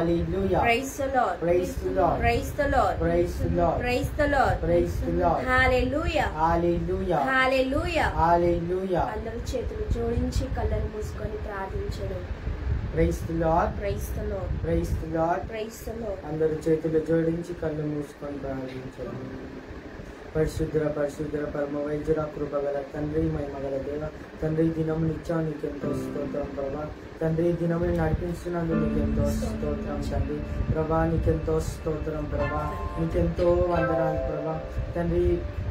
Hallelujah. Praise the Lord. Praise the Lord. Praise the Lord. Praise the Lord. Praise the Lord. Praise the Lord. Hallelujah. Hallelujah. Hallelujah. Hallelujah. అందరూ చేతులు జోడించి కళ్ళను మూసుకొని ప్రార్థించడం Praise the Lord. Praise the Lord Praise the Lord. Praise the Lord అందరు చేతులు జోడించి కళ్ళు మూసుకొని ప్రార్థించండి పరిశుద్ర పరిశుద్ర పరమ వైద్యుర కృపగల తండ్రి మహిమగల దేవ తండ్రి ఈ దినము నిత్యం నీకెంతో స్తోత్రం ప్రభా తండ్రి ఈ దినము నడిపిస్తున్నందుకు నీకెంతో స్తోత్రం తండ్రి ప్రభా నీకెంతో స్తోత్రం ప్రభా నీకెంతో వందనాలు ప్రభా తండ్రి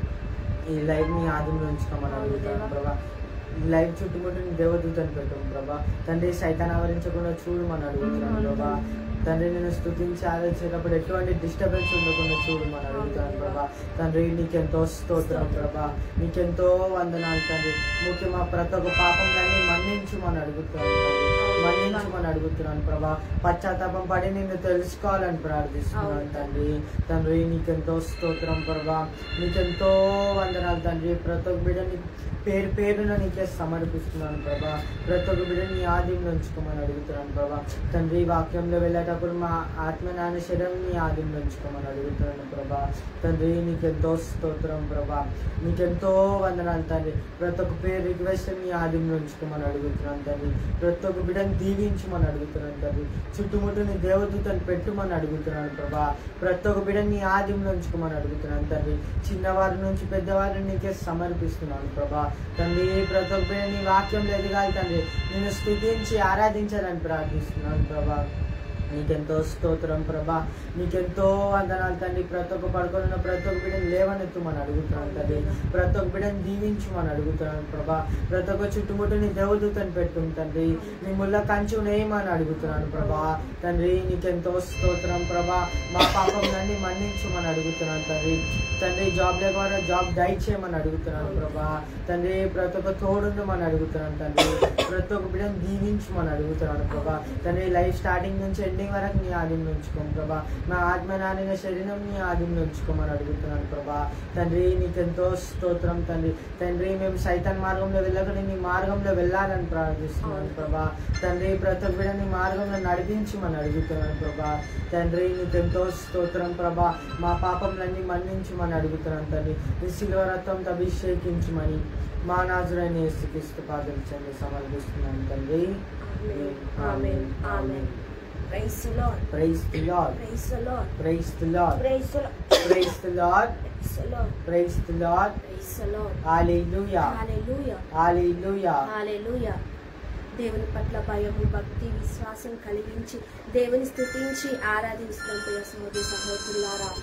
ఈ లైవ్ ని ఆదిలో ఉంచుకోమని అడుగుతాను ప్రభా ఈ లైవ్ చుట్టుముట్టు నీ దేవదూతని పెట్టాం ప్రభా తండ్రి సైతాన్ని ఆవరించకుండా చూడమని అడుగుతున్నాను ప్రభా తండ్రి నేను స్థుతించి ఆలోచించినప్పుడు ఎటువంటి డిస్టర్బెన్స్ ఉండకుండా చూడమని అడుగుతాను ప్రభా తండ్రి నీకెంతో స్తోత్రం ప్రభా నీకెంతో వందనాలు తండ్రి ముఖ్యంగా ప్రతి ఒక్క పాపంలన్నీ మన్నించమని అడుగుతాను తండ్రి మన్నించమని అడుగుతున్నాను ప్రభా పశ్చాత్తాపం పడి నిన్ను తెలుసుకోవాలని ప్రార్థిస్తున్నాను తండ్రి తండ్రి నీకెంతో స్తోత్రం ప్రభా నీకెంతో వందనాలు తండ్రి ప్రతి ఒక్క బిడ్డని పేరు పేరున నీకే సమర్పిస్తున్నాను ప్రభా ప్రతి ఒక్క బిడ్డని నీ ఆదిలో ఉంచుకోమని అడుగుతున్నాను ప్రభా తండ్రి ఈ వాక్యంలో వెళ్ళేటప్పుడు మా ఆత్మ నాన్న శరీరం నీ ఆదిలో ఉంచుకోమని అడుగుతున్నాను ప్రభా తండ్రి నీకెంతో స్తోత్రం ప్రభా నీకెంతో వందనాలు తండ్రి ప్రతి ఒక్క పేరు రిక్వెస్ట్ నీ ఆదిలో ఉంచుకోమని అడుగుతున్నాను తండ్రి ప్రతి ఒక్క బిడ్డని దీవించమని అడుగుతున్నాను తండ్రి చుట్టుముట్టు నీ దేవదూతను పెట్టుమని అడుగుతున్నాను ప్రభా ప్రతి ఒక్క బిడ్డని నీ ఆదిలో ఉంచుకోమని అడుగుతున్నాను తండ్రి చిన్నవారి నుంచి పెద్దవారిని నీకే సమర్పిస్తున్నాను ప్రభా తండ్రి ప్రతి ఒక్క బిడ్డ నీ వాక్యంలో ఎదగాలి తండ్రి నేను స్తుతించి ఆరాధించాలని ప్రార్థిస్తున్నాను ప్రభా నీకెంతో స్తోత్రం ప్రభా నీకెంతో వందనాలు తండ్రి ప్రతి ఒక్క పడుకొని ప్రతి ఒక్క బిడ్డని లేవనెత్తుమని అడుగుతున్నాను తండ్రి ప్రతి ఒక్క బిడ్డని దీవించమని అడుగుతున్నాను ప్రభా ప్రతి ఒక్క చుట్టుముట్టు నీ దేవదూతని పెట్టు తండ్రి నీ ముళ్ళ కంచు నేయమని అడుగుతున్నాను ప్రభా తండ్రి నీకెంతో స్తోత్రం ప్రభా మా పాపంలన్నీ మన్నించమని అడుగుతున్నాను తండ్రి తండ్రి జాబ్ లేకుండా జాబ్ దయచేయమని అడుగుతున్నాను ప్రభా తండ్రి ప్రతి ఒక్క తోడుండమని అడుగుతున్నాను తండ్రి ప్రతి ఒక్క బిడ్డను దీవించమని అడుగుతున్నాను ప్రభా తండ్రి లైఫ్ స్టార్టింగ్ నుంచి ఎండింగ్ వరకు నీ ఆదిలో ఉంచుకోం ప్రభా నా ఆత్మ నానిన శరీరం నీ ఆదిలో ఉంచుకోమని అడుగుతున్నాను ప్రభా తండ్రి నీకెంతో స్తోత్రం తండ్రి తండ్రి మేము సైతాన్ మార్గంలో వెళ్ళకుండా నీ మార్గంలో వెళ్ళాలని ప్రార్థిస్తున్నాను ప్రభా తండ్రి ప్రతి ఒక్క బిడ్డ నీ మార్గంలో నడిపించమని అడుగుతున్నాను ప్రభా తండ్రి నీకెంతో స్తోత్రం ప్రభా మా పాపంలన్నీ మన్నించమని అడుగుతున్నాను తండ్రి నీ శిలువ రక్తంతో అభిషేకించమని మా నాజురైన యేసుక్రీస్తు పాదించండి సమర్పిస్తున్నాను తండ్రి ఆమేన్ ఆమేన్ praise the Lord praise the Lord praise the Lord praise the Lord praise the Lord praise the Lord praise the Lord praise the Lord praise the Lord హల్లెలూయా హల్లెలూయా హల్లెలూయా హల్లెలూయా దేవుని పట్ల భయము భక్తి విశ్వాసం కలిగించి దేవుని స్తుతించి ఆరాధిస్తాం ప్రియ సహోదరి సహోదరులారా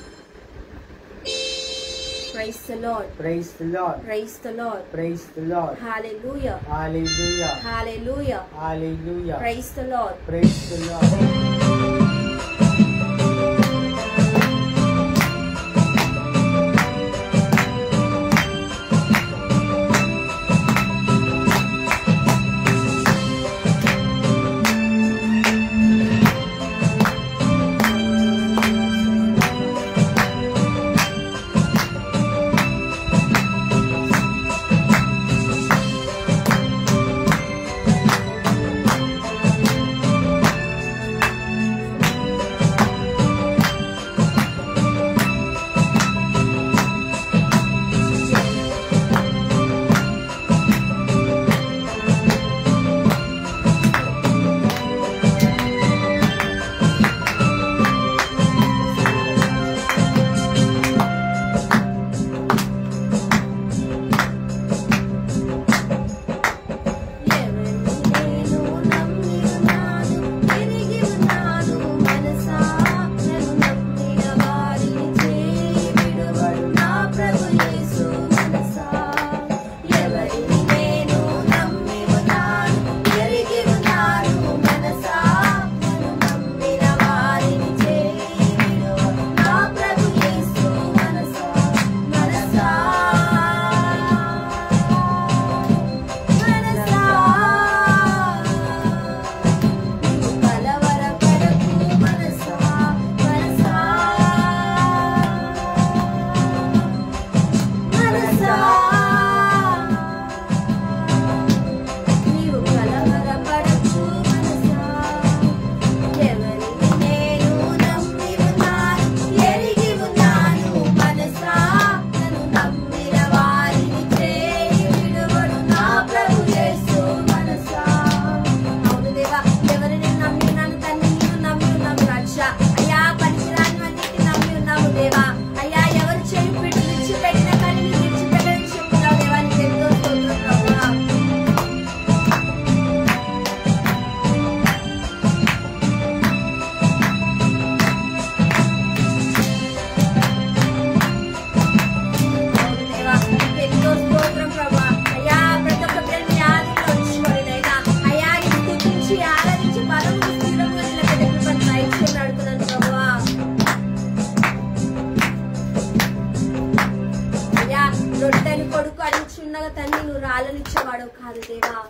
praise the Lord praise the Lord praise the Lord praise the Lord హల్లెలూయా హల్లెలూయా హల్లెలూయా హల్లెలూయా praise the Lord praise the Lord ఇచ్చేవాడు కాదు దేవా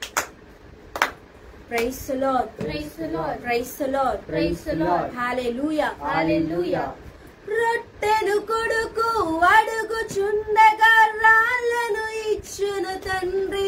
praise Lord Praise the Lord. Praise Lord Praise the Lord. హల్లెలూయా Hallelujah. రొట్టెను కొడుకు అడుగుచుండగా రాళ్ళను ఇచ్చును తండ్రి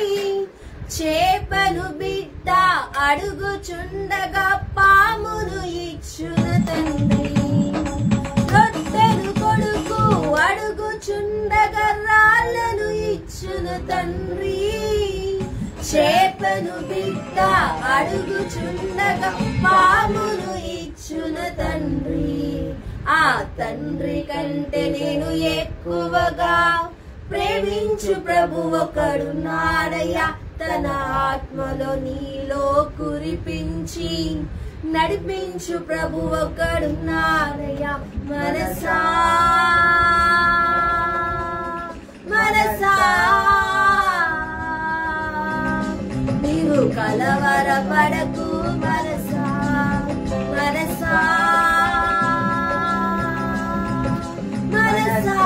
చేపను బిడ్డ అడుగుచుండగా పామును ఇచ్చును తండ్రి రొట్టెను కొడుకు అడుగుచుండగా రాళ్ళను ఇచ్చును తండ్రి చేపను బిడ్డ అడుగుచుండగా పామును ఇచ్చును తండ్రి ఆ తండ్రి కంటే నేను ఎక్కువగా ప్రేమించు ప్రభు ఒకడున్నాడయ్యా తన ఆత్మలో నీలో కురిపించి నడిపించు ప్రభు ఒకడున్నాడయ్యా మనసా మనసా నీవు కలవరపడకు మనసా మనసా మనసా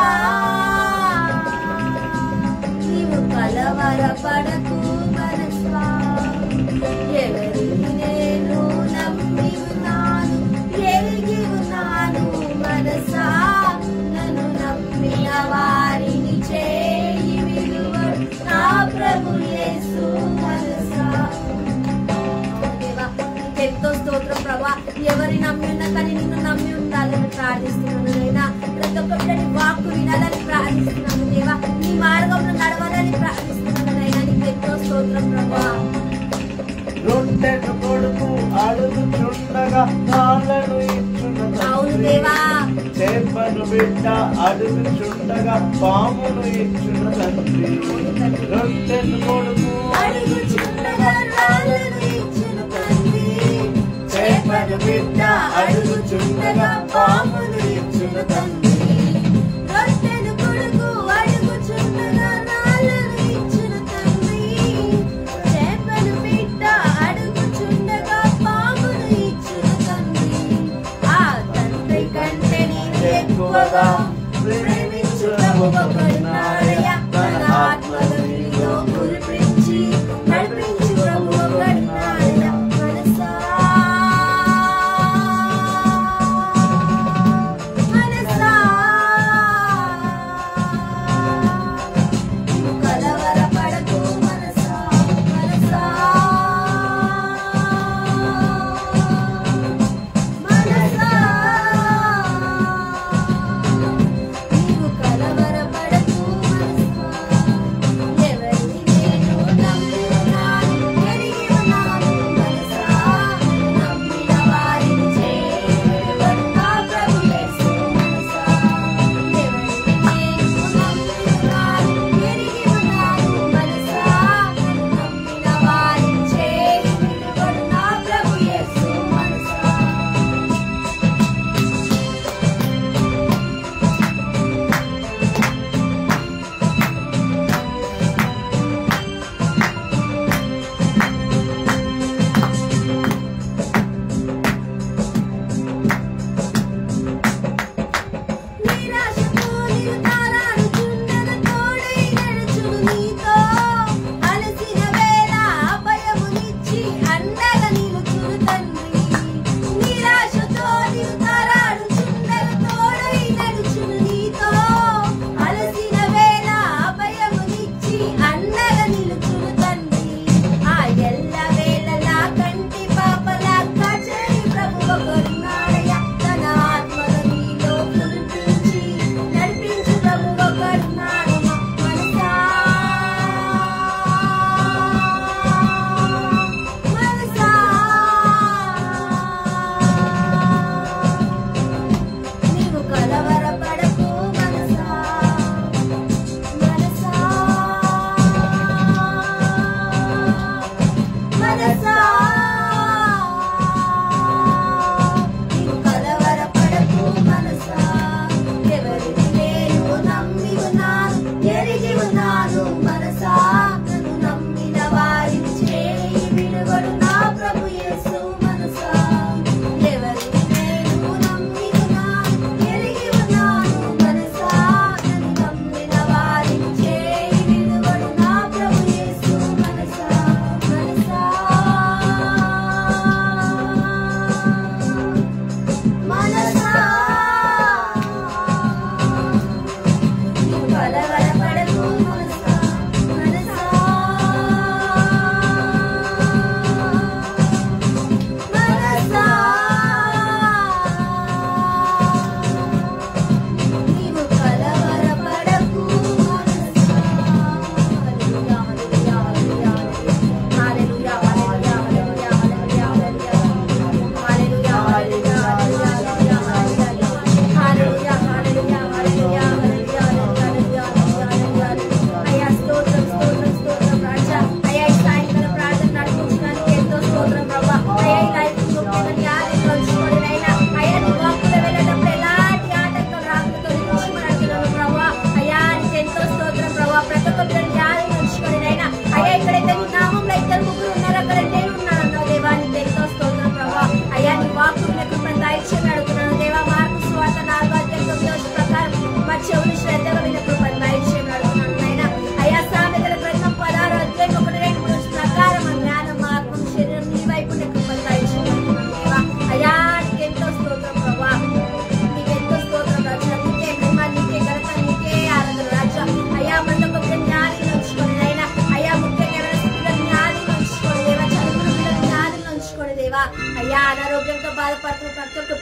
నీవు కలవరపడకు మనసా ఎవరిని నేను నమ్మి ఉన్నాను ఎరిగి ఉన్నాను మనసా నన్ను నమ్మిన వారిని చేయి విలువడు నా ప్రభు యేసు మనసా దేవా, నీకెంతో స్తోత్రం ప్రభా ఎవరి నమ్మి ఉన్నా కానీ నిన్ను నమ్మి ఉండాలని ప్రార్థిస్తున్నాను నైనా ప్రతి ఒక్క బిడ్డని వాక్కు వినాలని ప్రార్థిస్తున్నాను దేవా నీ మార్గంలో నడవాలని ప్రార్థిస్తున్నాను నైనా నీకెంతో స్తోత్రం ప్రభా రొట్టెను కొడుకు అడుగుచుండగా కాళ్ళను ఇచ్చును అవును దేవా చేపను బిడ్డ అడుగుచుండగా పామును ఇచ్చును తండ్రి రొట్టెను కొడుకు అడుగుచుండగా రాళ్ళను ఇచ్చును తండ్రి చేపను బిడ్డ అడుగుచుండగా పామును ఇచ్చును తండ్రి రొట్టెను కొడుకు అడుగుచుండగా రాళ్ళను ఇచ్చును తండ్రి చేపను బిడ్డ అడుగుచుండగా పామును ఇచ్చును తండ్రి ఆ తండ్రి కంటే నేను ఎక్కువగా ప్రేమించు ప్రభు ఒకడున్నాడయ్యా తన ఆత్మలో నీలో కురిపించి నడిపించు ప్రభు ఒకడున్నాడయ్యా మనసా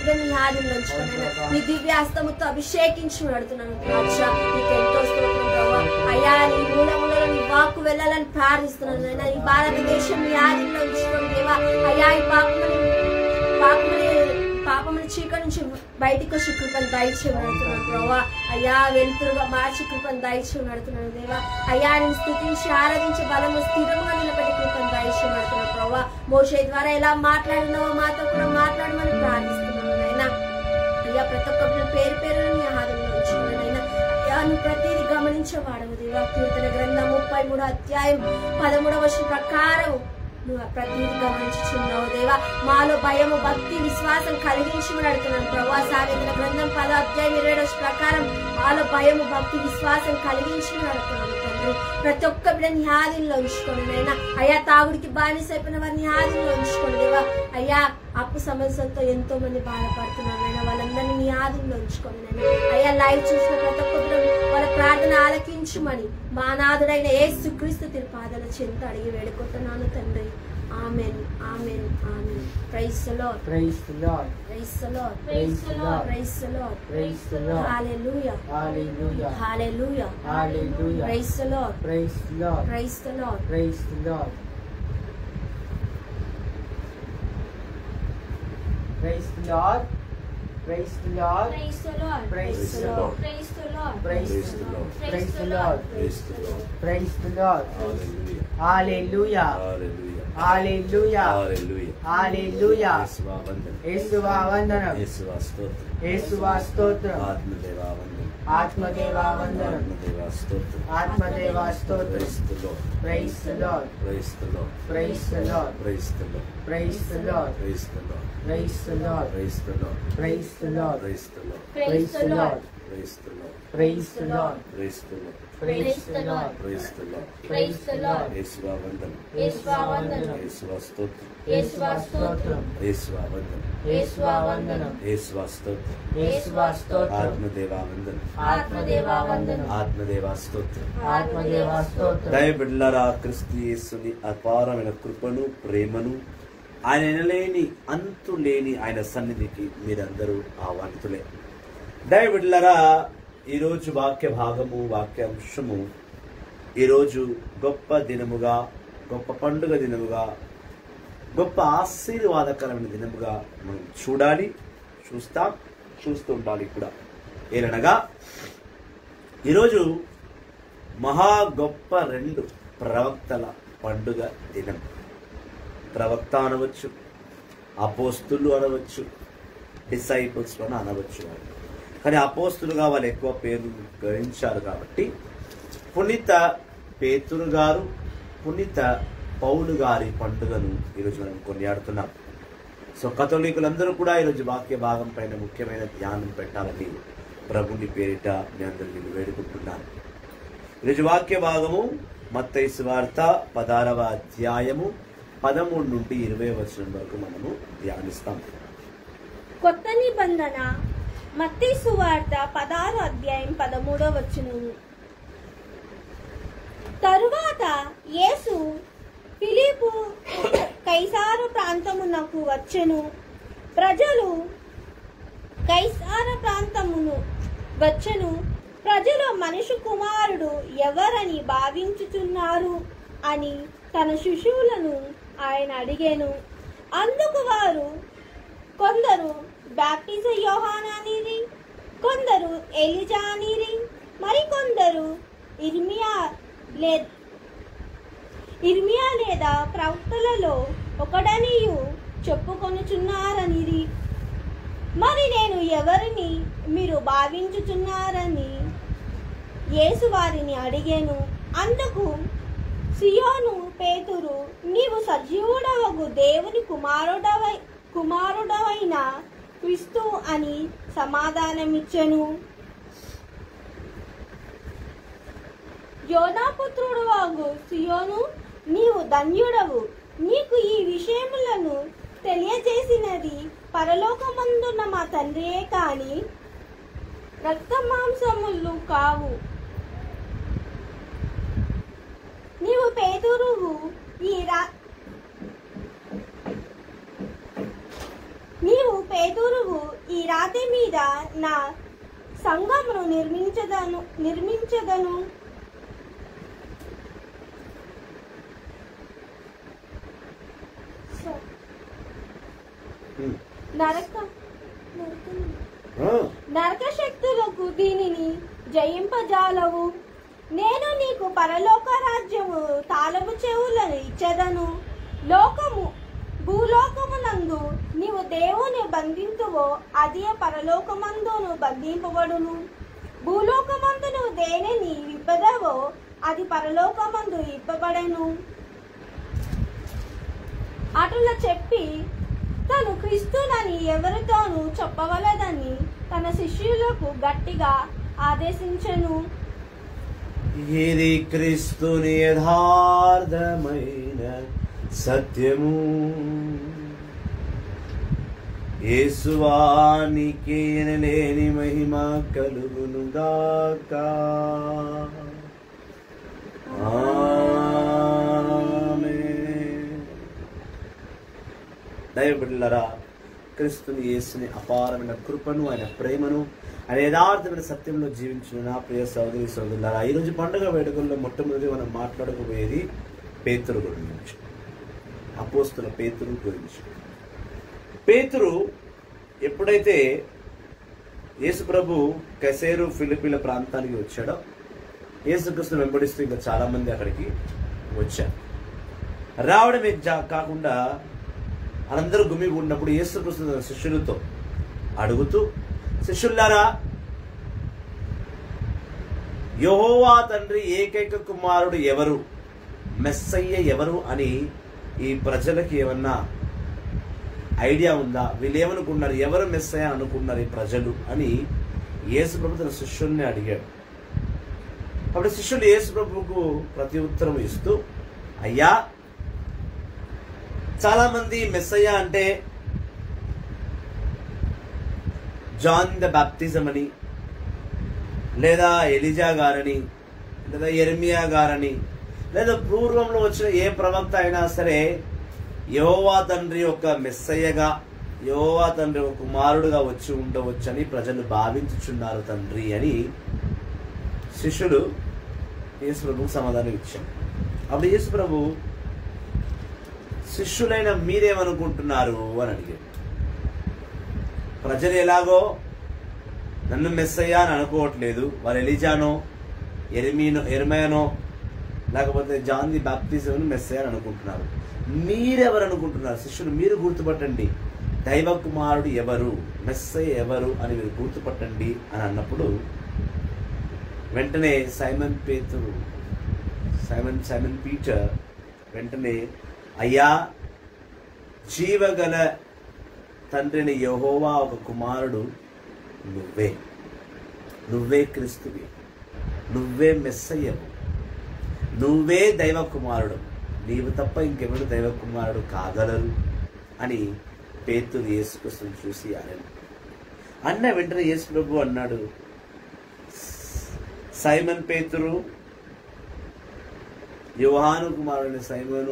బిడ్డని నీ ఆదిలో ఉంచుకోనైనా నీ దివ్యాస్తముతో అభిషేకించి నడుతున్నాను రాజా నీకు ఎంతో స్తోత్రం ప్రభా అయ్యా నీ మూలములలో నీ వాక్కు వెళ్ళాలని ప్రార్థిస్తున్నాను నాయనా ఈ భారతదేశం నీ ఆదిలో ఉంచుకోండి దేవా అయ్యా ఈ పాపమని పాపమని పాపముల చీకటి నుంచి బయటికి వచ్చి కృపను దయచేయబడుతున్నాను ప్రభా అయ్యా వెలుతురుగా మార్చి కృపను దయచేయబడుతున్నాను దేవా అయ్యా నేను స్థుతించి ఆరాధించే బలము స్థిరంగా నిలబెట్టి కృపను దయచేయబడుతున్నాను ప్రభా మోషే ద్వారా ఎలా మాట్లాడినావో మాతో కూడా మాట్లాడమని ప్రార్థిస్తున్నాను నాయనా అయ్యా ప్రతి ఒక్క బిడ్డ పేరు పేరు నీ ఆదంలో ఉంచుకోండి నాయనా అయ్యా నువ్వు ప్రతిదీ గమనించేవాడవు దేవా కీర్తన గ్రంథం ముప్పై మూడో అధ్యాయం పదమూడవ వర్షం ప్రకారం నువ్వు ప్రతిదీ గమనించుచున్నావు దేవా మాలో భయము భక్తి విశ్వాసం కలిగించి అడుగుతున్నాను ప్రభా సాగేంద్ర గ్రంథం పద అధ్యాయం ఇరవై రోజు ప్రకారం మాలో భయము భక్తి విశ్వాసం కలిగించి అడుగుతున్నాను తండ్రి ప్రతి ఒక్క బిడ్డ నీ ఆదిలో ఉంచుకోండి నైనా అయ్యా తాగుడికి బానిస అయిపోయిన వారిని ఆదిలో ఉంచుకోండి దేవా అయ్యా అప్పు సమస్యలతో ఎంతో మంది బాధపడుతున్నారు నైనా వాళ్ళందరినీ నీ ఆదిలో ఉంచుకోండి నైనా అయ్యా లైవ్ చూసిన ప్రతి ఒక్క బిడ్డ వాళ్ళ ప్రార్థన ఆలకించుమని మా నాథుడైన ఏ సుక్రీస్తు తిరుపాదల చెంత అడిగి వేడుకుంటున్నాను తండ్రి ఆమెన్ ఆమెన్ ఆమెన్ praise Lord praise Lord praise Lord praise Lord praise Lord praise Lord హల్లెలూయా హల్లెలూయా హల్లెలూయా హల్లెలూయా praise Lord praise Lord praise Lord praise Lord praise Lord praise Lord praise Lord Praise the Lord. Praise Lord praise Praise the Lord. Praise Lord Praise the Lord. Praise Lord Hallelujah. హల్లెలూయా Hallelujah. హల్లెలూయా Hallelujah. హల్లెలూయా యేసువా వందనం. యేసువా వందనం యేసువా స్తోత్రం. యేసువా స్తోత్రం ఆత్మదేవా వందనం. ఆత్మదేవా వందనం ఆత్మదేవా స్తోత్రం. ఆత్మదేవా స్తోత్రం Praise the Lord. Praise Lord Praise the Lord. Praise Lord Praise the Lord. Praise Lord Praise the Lord. Praise Lord Praise the Lord. Praise Lord Praise the Lord. Praise Lord Praise the Lord. Praise Lord Praise the Lord. Praise Lord Praise the Lord. Praise Praise the Lord Lord. యేసువా వందనం యేసువా వందనం. యేసువా స్తోత్రం యేసువా స్తోత్రం. యేసువా వందనం యేసువా వందనం. యేసువా స్తోత్రం యేసువా స్తోత్రం. ఆత్మదేవా వందనం ఆత్మదేవా వందనం. ఆత్మదేవా స్తోత్రం ఆత్మదేవా స్తోత్రం. దయ బిడ్డలారా క్రిస్తు యేసుని అపారమైన కృపను ప్రేమను ఆయన ఎనలేని అంతు లేని ఆయన సన్నిధికి మీరందరూ ఆహ్వానితులే దయ బిడ్డలారా ఈరోజు వాక్య భాగము వాక్యాంశము ఈరోజు గొప్ప దినముగా గొప్ప పండుగ దినముగా గొప్ప ఆశీర్వాదకరమైన దినముగా మనం చూడాలి చూస్తాం చూస్తూ ఉండాలి కూడా ఏలనగా ఈరోజు మహా గొప్ప రెండు ప్రవక్తల పండుగ దినం ప్రవక్త అనవచ్చు అపోస్తులు అనవచ్చు డిసైపుల్స్ అని అనవచ్చు వాళ్ళు కానీ అపోస్తులుగా వాళ్ళు ఎక్కువ పేరు గ్రహించారు కాబట్టి పునీత పేతురు గారు పునీత పౌలు గారి పండుగను ఈరోజు మనం కొనియాడుతున్నాం సో కథోలికులందరూ కూడా ఈరోజు వాక్య భాగం పైన ముఖ్యమైన ధ్యానం పెట్టాలని ప్రభుని పేరిట మీ అందరినీ నేను వేడుకుంటున్నాను ఈరోజు వాక్య భాగము మత్తయి వార్త పదారవ అధ్యాయము పదమూడు నుండి ఇరవై వచనం వరకు మనము ధ్యానిస్తాం కొత్త నిబంధన మత్తయి సువార్త పదహారు అధ్యాయం పదమూడో వచ్చును తరువాత యేసు ఫిలిపు కైసారు ప్రాంతమునకు వచ్చెను ప్రజలు కైసార ప్రాంతమును వచ్చెను ప్రజలు మనిషి కుమారుడు ఎవరని భావించుచున్నారు అని తన శిశువులను ఆయన అడిగాను అందుకు వారు కొందరు బాప్టిజ యోహానానిరి కొందరు ఎలిజానిరి మరికొందరు ఇర్మియా లే ఇర్మియా లేదా ప్రవక్తలలో ఒకడనియు చెప్పుకొనుచున్నారనిరి మరి నేను ఎవరిని మీరు భావించుచున్నారని యేసు వారిని అడిగాను అందుకు సియోను పేతురు నీవు సజీవుడవగు దేవుని కుమారుడవై కుమారుడవైన క్రీస్తు అని సమాధానమిచ్చెను యోనాపుత్రుడు వాగు సియోను నీవు ధన్యుడవు నీకు ఈ విషయములను తెలియజేసినది పరలోకమందున్న మా తండ్రియే కాని రక్త మాంసములు కావు నీవు పేదరువు ఈ రా నీవు పేదరువు మీద నా సంఘమును నిర్మించదను నిర్మించదను స- ఉమ్. నరక నరకం ఆ, నరక శక్తులకు దీనిని జయింపజాలవు నేను నీకు పరలోక రాజ్యము తాళము చెవులను ఇచ్చదను లోకము భూలోకమునందు నీవు దేవుని బంధింతువో అది పరలోకమందును బంధింపబడును భూలోకమందు నువ్వు దేనిని విప్పదవో అది పరలోకమందు ఇప్పబడెను అటులా చెప్పి తను క్రీస్తునని ఎవరితోనూ చెప్పవలదని తన శిష్యులకు గట్టిగా ఆదేశించెను ఇది క్రీస్తుని యథార్థమైన సత్యము యేసువానికి లేని మహిమ కలుగును గాక దైవబిడ్డలరా క్రీస్తుని యేసుని అపారమైన కృపను ఆయన ప్రేమను ఆయన యథార్థమైన సత్యంలో జీవించిన నా ప్రియ సోదరి సోదరులారా ఈరోజు పండుగ వేడుకల్లో మొట్టమొదటి మనం మాట్లాడకపోయేది పేతురు గురించి అపోస్తుల పేతురు గురించి పేతురు ఎప్పుడైతే యేసు ప్రభు కసేరు ఫిలిపిల ప్రాంతానికి వచ్చాడో యేసుకృష్ణ వెంబడిస్తూ ఇంకా చాలా మంది అక్కడికి వచ్చారు రావడమే జా- కాకుండా అందరూ గుమిగూడినప్పుడు యేసుకృష్ణ తన శిష్యులతో అడుగుతూ శిష్యులారా యెహోవా తండ్రి ఏకైక కుమారుడు ఎవరు మెస్సయ్య ఎవరు అని ఈ ప్రజలకి ఏమన్నా ఐడియా ఉందా వీళ్ళు ఏమనుకున్నారు ఎవరు మెస్సయ్య అనుకున్నారు ఈ ప్రజలు అని యేసు ప్రభు తన శిష్యుల్ని అడిగాడు అప్పుడు శిష్యులు యేసు ప్రభువుకు ప్రతి ఉత్తరం ఇస్తూ అయ్యా చాలా మంది మెస్సయ్య అంటే జాన్ ద బాప్తిజం అని లేదా ఎలిజా గారని లేదా ఎర్మియా గారని లేదా పూర్వంలో వచ్చిన ఏ ప్రవక్త అయినా సరే యహోవా తండ్రి యొక్క మెస్సయ్యగా యహోవా తండ్రి ఒక కుమారుడుగా వచ్చి ఉండవచ్చని ప్రజలు భావించుచున్నారు తండ్రి అని శిష్యుడు యేసు ప్రభుకు సమాధానం ఇచ్చాడు అప్పుడు యేసు ప్రభు శిష్యులైన మీరేమనుకుంటున్నారు అని అడిగాడు ప్రజలు ఎలాగో నన్ను మెస్సయ్యా అని అనుకోవట్లేదు వారు ఎలిజానో ఎరిమీనో ఎరిమయానో లేకపోతే జాన్ ది బాప్తిజం మెస్సయ్య అని అనుకుంటున్నారు మీరెవరు అనుకుంటున్నారు శిష్యులు మీరు గుర్తుపట్టండి దైవ కుమారుడు ఎవరు మెస్సయ్య ఎవరు అని మీరు గుర్తుపట్టండి అని అన్నప్పుడు వెంటనే సైమన్ పేతురు సైమన్ సైమన్ పీటర్ వెంటనే అయ్యా జీవగల తండ్రిని యహోవా ఒక కుమారుడు నువ్వే నువ్వే క్రీస్తువి నువ్వే మెస్సయ్యవు నువ్వే దైవ కుమారుడు నీవు తప్ప ఇంకెవరు దైవ కుమారుడు కాగలరు అని పేతురు యేసుకృష్ణను చూసి ఆయన అన్న వెంటనే యేసు ప్రభు అన్నాడు సైమన్ పేతురు యోహాను కుమారుని సైమను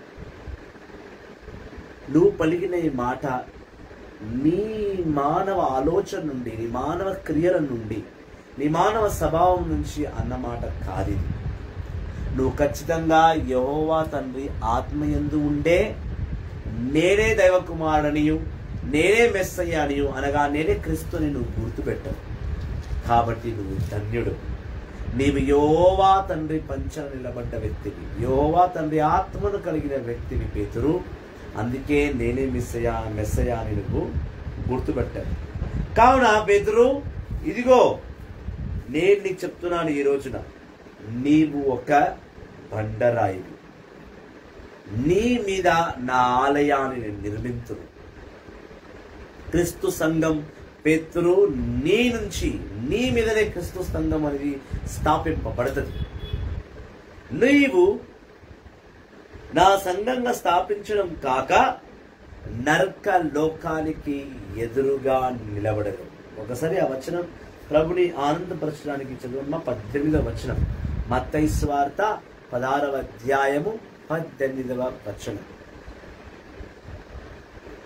నువ్వు పలికిన ఈ మాట నీ మానవ ఆలోచన నుండి నీ మానవ క్రియల నుండి నీ మానవ స్వభావం నుంచి అన్న మాట కాదు ఇది. నువ్వు ఖచ్చితంగా యహోవా తండ్రి ఆత్మయందు ఉండే నేనే దైవ కుమారుడనియు నేనే మెస్సయ్యానియు అనగా నేనే క్రీస్తుని నువ్వు గుర్తుపెట్టవు కాబట్టి నువ్వు ధన్యుడు నీవు యోవా తండ్రి పంచన నిలబడ్డ వ్యక్తివి యోవా తండ్రి ఆత్మను కలిగిన వ్యక్తివి పేతురు అందుకే నేనే మిస్సయా మెస్సయా అని నువ్వు గుర్తుపెట్టాను కావున పేతురు ఇదిగో నేను నీకు చెప్తున్నాను ఈ రోజున నీవు ఒక బండరాయివి నీ మీద నా ఆలయాన్ని నేను నిర్మింతును క్రీస్తు సంఘం పేతురు నీ నుంచి నీ మీదనే క్రీస్తు సంఘం అనేది స్థాపింపబడుతుంది నీవు నా సంఘంగా స్థాపించడం కాక నరక లోకానికి ఎదురుగా నిలబడదు ఒకసారి ఆ వచనం ప్రభుని ఆనందపరచడానికి చదువమ్మ పద్దెనిమిదవ వచనం మత్తయి స్వార్త పదారవ అధ్యాయము పద్దెనిమిదవ వచనం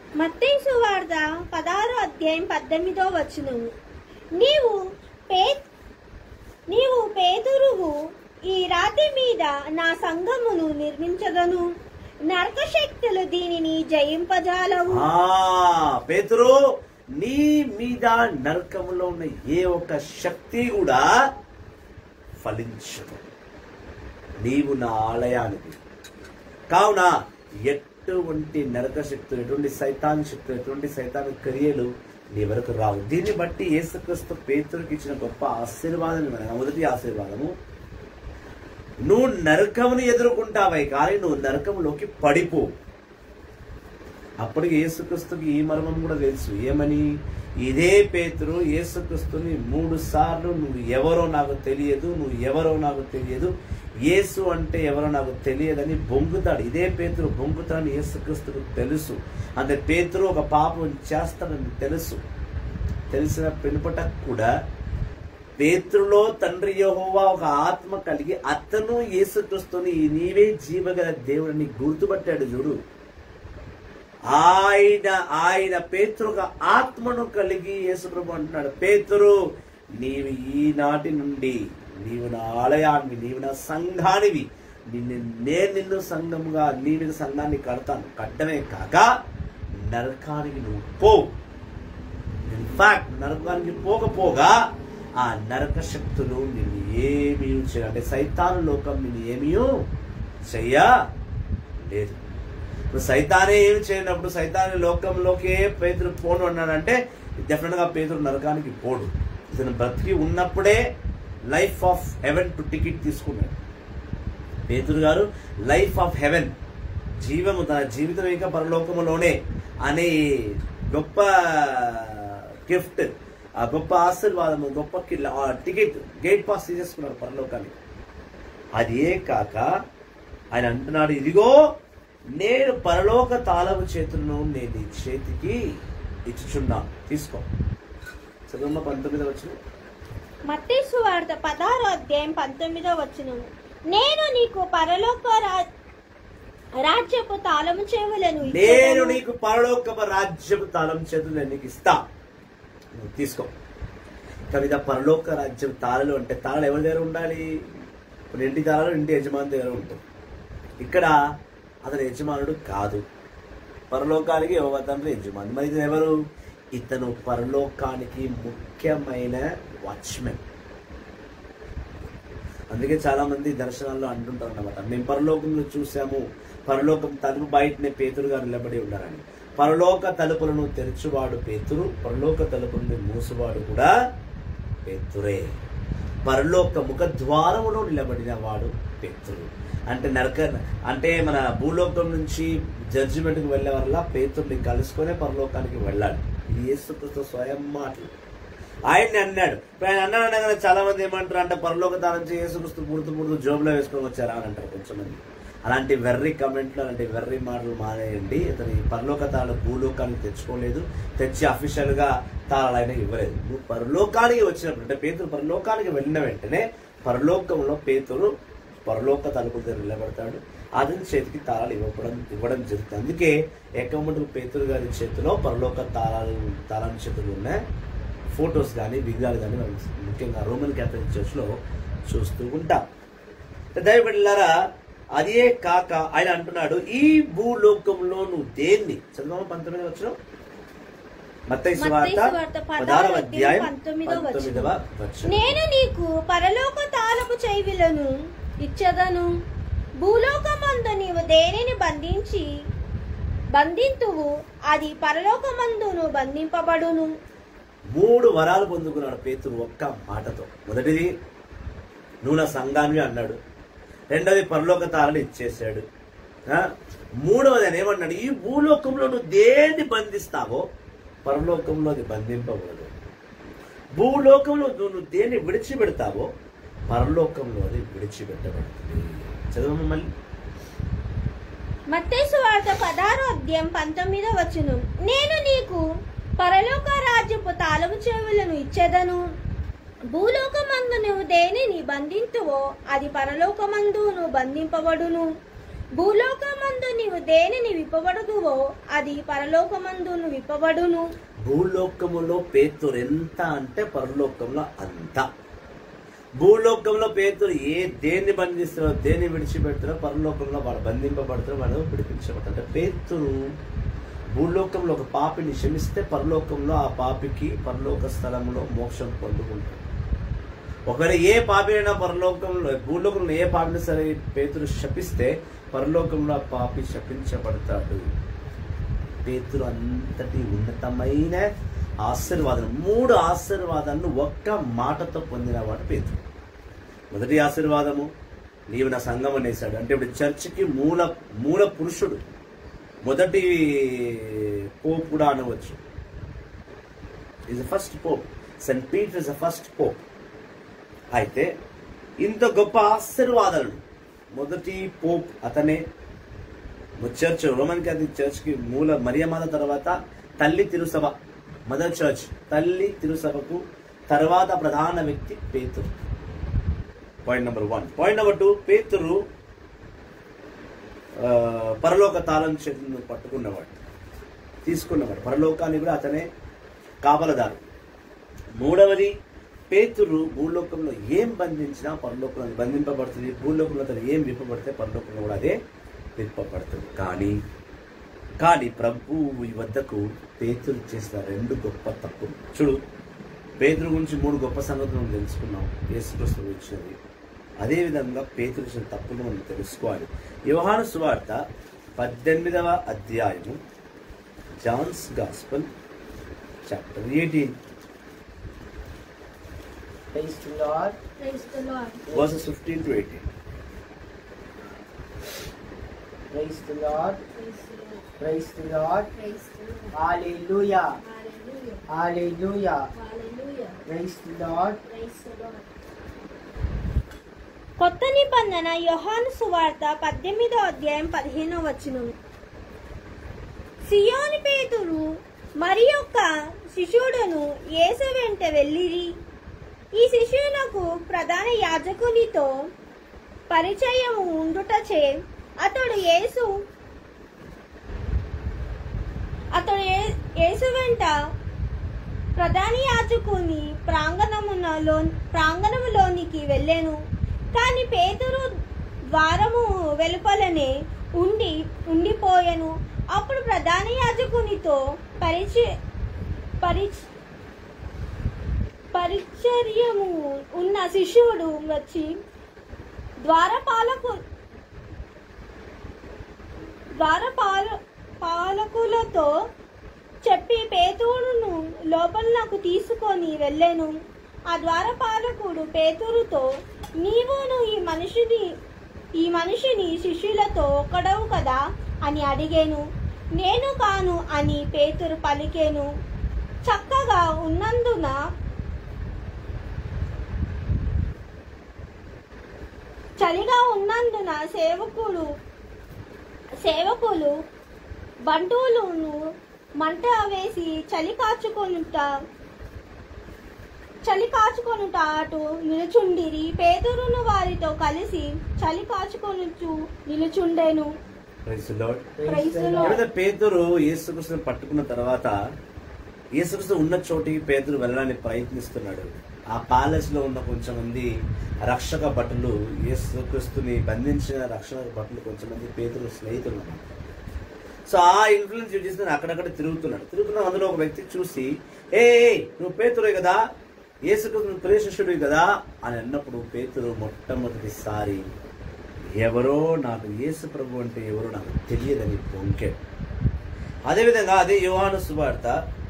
మత్తయి వార్త పదహారో అధ్యాయం పద్దెనిమిదో వచనం నీవు పే నీవు పేతురువు ఈ రాతి మీద నా సంఘమును నిర్మించగను నరక శక్తులు దీనిని జయింపజాలవు ఆ పేతురు నీ మీద నరకములో ఉన్న ఏ ఒక్క శక్తి కూడా ఫలించదు నీవు నా ఆలయానికి కావున ఎటువంటి నరక శక్తులు ఎటువంటి సైతాన్ శక్తులు ఎటువంటి సైతాన్ క్రియలు నీ వరకు రావు దీన్ని బట్టి యేసుక్రీస్తు పేతురికి ఇచ్చిన గొప్ప ఆశీర్వాదం ఏమనగా, మొదటి ఆశీర్వాదము నువ్వు నరకముని ఎదుర్కొంటావే కానీ నువ్వు నరకంలోకి పడిపో అప్పటికి యేసుక్రీస్తుకి ఈ మర్మం కూడా తెలుసు ఏమని ఇదే పేతురు యేసుక్రీస్తుని మూడు సార్లు నువ్వు ఎవరో నాకు తెలియదు నువ్వు ఎవరో నాకు తెలియదు యేసు అంటే ఎవరో నాకు తెలియదని బొంగుతాడు ఇదే పేతురు బొంగుతాడని యేసుక్రీస్తుకు తెలుసు అంటే పేతురు ఒక పాపం చేస్తాడని తెలుసు తెలిసిన పెనుపట కూడా పేతురులో తండ్రి యెహోవా ఒక ఆత్మ కలిగి అతను యేసుక్రీస్తుని నీవే జీవగల దేవుడిని గుర్తుపట్టాడు చూడు ఆయన ఆయన పేతురు ఒక ఆత్మను కలిగి యేసుప్రభు అంటున్నాడు పేతురు నీవు ఈనాటి నుండి నీవు నా ఆలయాన్ని నీవు నా సంఘానివి నిన్ను నేను నిన్ను సంఘముగా నీ మీద సంఘాన్ని కడతాను కట్టమే కాక నరకానికి నువ్వు పో ఇన్ఫాక్ట్ నరకానికి పోకపోగా ఆ నరక శక్తులు నిన్ను ఏమీ చేయ అంటే సైతాను లోకం నిన్ను ఏమీ చెయ్యలేదు ఇప్పుడు సైతానే ఏమి చేయనప్పుడు సైతాని లోకంలోకే పేదరు పోను అన్నాడంటే డెఫినెట్ గా పేదరు నరకానికి పోడు ఇతను బ్రతికి ఉన్నప్పుడే life of heaven to ticket తీసుకున్నాడు పేతురు గారు లైఫ్ ఆఫ్ హెవెన్ జీవము తన జీవితం ఇంకా పరలోకములోనే అనే గొప్ప గిఫ్ట్ ఆ గొప్ప ఆశీర్వాదము గొప్ప కిల్- ఆ టికెట్ గేట్ పాస్ తీసేసుకున్నాడు పరలోకానికి అది ఏ కాక ఆయన అంటున్నాడు ఇదిగో నేను పరలోక తాళము చేతులను నేను నీ చేతికి ఇచ్చుచున్నాను తీసుకో చదువు పంతొమ్మిది వచ్చిన మత్తయి వార్త పదహారో అధ్యాయం పంతొమ్మిదో వచనం నేను నీకు పరలోక రా- రాజ్యపు తాళము చెవులను నేను ఇచ్చెదను. నీకు పరలోకపు రాజ్యపు తాళం చేతులు నేను నీకు ఇస్తా నువ్వు తీసుకో కవిత పరలోక రాజ్యం తాళాలు అంటే తాళాలు ఎవరి దగ్గర ఉండాలి ఇప్పుడు ఇంటి తాళాలు ఇంటి యజమాని దగ్గర ఉంటుంది ఇక్కడ అతను యజమానుడు కాదు పరలోకానికి యోగ తండ్రి యజమాని మరి ఇతను ఎవరు ఇతను పరలోకానికి ముఖ్యమైన వాచ్మెన్ అందుకే చాలా మంది దర్శనాల్లో అంటుంటారు అన్నమాట మేము పరలోకంలో చూసాము పరలోకం తలుపు బయటనే పేతురు గారు నిలబడి ఉన్నారని పరలోక తలుపులను తెరచువాడు పేతురు పరలోక తలుపులను మూసువాడు కూడా పేతురే పరలోక ముఖ ద్వారములో నిలబడిన వాడు పేతురు అంటే నరక అంటే మన భూలోకం నుంచి జడ్జిమెంట్కి వెళ్ళే వల్ల పేతుర్ని కలుసుకొని పరలోకానికి వెళ్ళాలి ఇది యేసుక్రీస్తు స్వయం మాటలు ఆయన్ని అన్నాడు ఇప్పుడు ఆయన అన్నాడు అనగానే చాలా మంది ఏమంటారు అంటే పరలోక దానం చేసి యేసుక్రీస్తు పుడుతూ పుడుతూ జోబులో వేసుకొని వచ్చారా అని అంటారు కొంచెమంది అలాంటి వెర్రి కమెంట్లు అలాంటి వెర్రి మాటలు మానేయండి అతని పరలోక తాళాలు భూలోకానికి తెచ్చుకోలేదు తెచ్చి అఫీషియల్ గా తాళాలు ఆయన ఇవ్వలేదు నువ్వు పరలోకానికి వచ్చినప్పుడు అంటే పేతురు పరలోకానికి వెళ్ళిన వెంటనే పరలోకంలో పేతురు పరలోక తలుపుల దగ్గర నిలబడతాడు అతని చేతికి తాళాలు ఇవ్వడం ఇవ్వడం జరుగుతుంది అందుకే ఎక్కమంటు పేతురు గారి చేతిలో పరలోక తాళాలు తాళాల చేతులు ఉన్న ఫొటోస్ కానీ విగ్రహాలు కానీ మనం ముఖ్యంగా రోమన్ క్యాథలిక్ చర్చ్ లో చూస్తూ ఉంటాం దయబడిల్లారా అదే కాక ఆయన అంటున్నాడు ఈ భూలోకంలో నువ్వు దేన్ని చదువు పంతొమ్మిది వచ్చిన మత్తయి మత్తయి సువార్త సువార్త పదహారవ అధ్యాయం పంతొమ్మిదవ వచనం. పంతొమ్మిదవ వచనం నేను నీకు పరలోక తాళపు చెవిలను ఇచ్చదను భూలోకమందు నీవు దేనిని బంధించి బంధింతువు అది పరలోకమందును బంధింపబడును మూడు వరాలు పొందుకున్నాడు పేతురు ఒక్క మాటతో మొదటిది నువ్వు నా సంఘాన్ని అన్నాడు రెండవది పరలోక తారలు ఇచ్చేసాడు ఆ? మూడవది ఆయన ఏమన్నాడు ఈ భూలోకంలో నువ్వు దేన్ని బంధిస్తావో పరలోకంలో అది బంధింపబడదు భూలోకంలో నువ్వు నువ్వు దేన్ని విడిచిపెడతావో పరలోకంలో అది విడిచిపెట్టబడుతుంది చదువు మళ్ళీ మత్తయి సువార్త పదహారో అధ్యాయం పంతొమ్మిదో వచనం నేను నీకు పరలోక రాజ్యపు తాళము చెవులను ఇచ్చేదను భూలోకమందు నువ్వు దేనిని బంధింతువో అది పరలోకమందు నువ్వు బంధింపబడును భూలోకమందు నీవు దేనిని విప్పబడుదువో అది పరలోకమందును విప్పబడును భూలోకములో పేతురు ఎంత అంటే పరలోకంలో అంత భూలోకంలో పేతురు ఏ దేన్ని బంధిస్తారో దేన్ని విడిచిపెడతారో పరలోకంలో వాడు బంధింపబడతారో వాడు విడిపించబడతారు అంటే పేతురు భూలోకంలో ఒక పాపిని క్షమిస్తే పరలోకంలో ఆ పాపికి పరలోక స్థలంలో మోక్షం పొందుకుంటాడు ఒకవేళ ఏ పాపి అయినా పరలోకంలో భూలోకంలో ఏ పాపిని సరే పేతురు శపిస్తే పరలోకంలో ఆ పాపి శపించబడతాడు పేతురు అంతటి ఉన్నతమైన ఆశీర్వాదం మూడు ఆశీర్వాదాలను ఒక్క మాటతో పొందినవాడు పేతురు మొదటి ఆశీర్వాదము నీవు నా సంఘం అనేసాడు అంటే ఇప్పుడు చర్చికి మూల మూల పురుషుడు మొదటి పోప్ కూడా అనవచ్చు is first pope saint Peter is the first pope అయితే ఇంత గొప్ప ఆశీర్వాదాలను మొదటి పోప్ అతనే చర్చ్ రోమన్ క్యాథలిక్ చర్చ్ కి మూల మరియమాత తర్వాత తల్లి తిరుసభ మదర్ చర్చ్ తల్లి తిరుసభకు తర్వాత ప్రధాన వ్యక్తి పేతురు point number one point number two పేతురు ఆ, పరలోక తాళం చేతులను పట్టుకున్నవాడు తీసుకున్నవాడు పరలోకాన్ని కూడా అతనే కాపలదారు మూడవది పేతురు భూలోకంలో ఏం బంధించినా పరలోకంలో బంధింపబడుతుంది భూలోకంలో అతను ఏం విప్పబడితే పరలోకంలో కూడా అదే విప్పబడుతుంది కానీ కానీ ప్రభువు ఈ వద్దకు పేతురు చేసిన రెండు గొప్ప తప్పులు చూడు పేతురు గురించి మూడు గొప్ప సంగతులు మనం తెలుసుకున్నాం యేసుక్రీస్తు ఇచ్చినది అదేవిధంగా పేతురు చేసిన తప్పులు మనం తెలుసుకోవాలి యోహాను సువార్త పద్దెనిమిదవ అధ్యాయము John's gospel chapter eighteen Praise the Lord. Praise the Lord. Verses fifteen to eighteen Praise the Lord. Praise the Lord. Praise the Lord. Praise the Lord. Hallelujah. Hallelujah. Hallelujah. Hallelujah. Praise the Lord. Praise the Lord. కొత్త నిబంధన యోహాను సువార్త పద్దెనిమిదో అధ్యాయం పదిహేనో వచనం సియోని పేతురు మరి యొక్క శిష్యుడును యేసు వెంట వెళ్ళిరి ఈ శిష్యునకు ప్రధాన యాజకునితో పరిచయము ఉండుటచే అతడు యేసు అతడు ఏ- యేసు వెంట ప్రధాన యాజకుని ప్రాంగణమునలో ప్రాంగణములోనికి వెళ్ళాను కానీ పేతురు ద్వారము వెలుపలనే ఉండి ఉండిపోయాను అప్పుడు ప్రధాన యాజకునితో పరిచయ పరిచ పరిచర్యము ఉన్న శిష్యుడు వచ్చి ద్వారపాలకు ద్వారపాల పాలకులతో చెప్పి పేతురును లోపల నాకు తీసుకొని వెళ్ళాను ఆ ద్వారపాలకుడు పేతురుతో నీవును ఈ మనిషిని ఈ మనిషిని శిష్యులతో ఒక్కడవు కదా అని అడిగాను నేను కాను అని పేతురు పలికేను చక్కగా ఉన్నందున చలిగా ఉన్నందున సేవకుడు సేవకులు బంటువులను మంట వేసి చలి కాచుకొనుట చలి కాచుకొనుట అటు నిలుచుండిరి పేదరును వారితో కలిసి చలి కాచుకొనుచు నిలుచుండెను praise Lord Praise the Lord. ఎప్పుడైతే పేతురు యేసుక్రీస్తుని పట్టుకున్న తర్వాత యేసుక్రీస్తు ఉన్న చోటికి పేతురు వెళ్ళడానికి ప్రయత్నిస్తున్నాడు ఆ ప్యాలెస్ లో ఉన్న కొంచెం మంది రక్షక భటులు యేసుక్రీస్తుని బంధించిన రక్షక భటులు కొంచెం మంది పేతురు స్నేహితులు అన్నమాట. సో ఆ ఇన్ఫ్లుయెన్స్ యూజ్ చేసుకుని అక్కడక్కడ తిరుగుతున్నాడు తిరుగుతున్న అందులో ఒక వ్యక్తి చూసి ఏ నువ్వు పేతురే కదా యేసుక్రీస్తు ప్రియ శిష్యుడు కదా అని అన్నప్పుడు పేతురు మొట్టమొదటిసారి ఎవరో నాకు యేసు ప్రభు అంటే ఎవరో నాకు తెలియదని పొంకాడు అదేవిధంగా అదే యోహాను సువార్త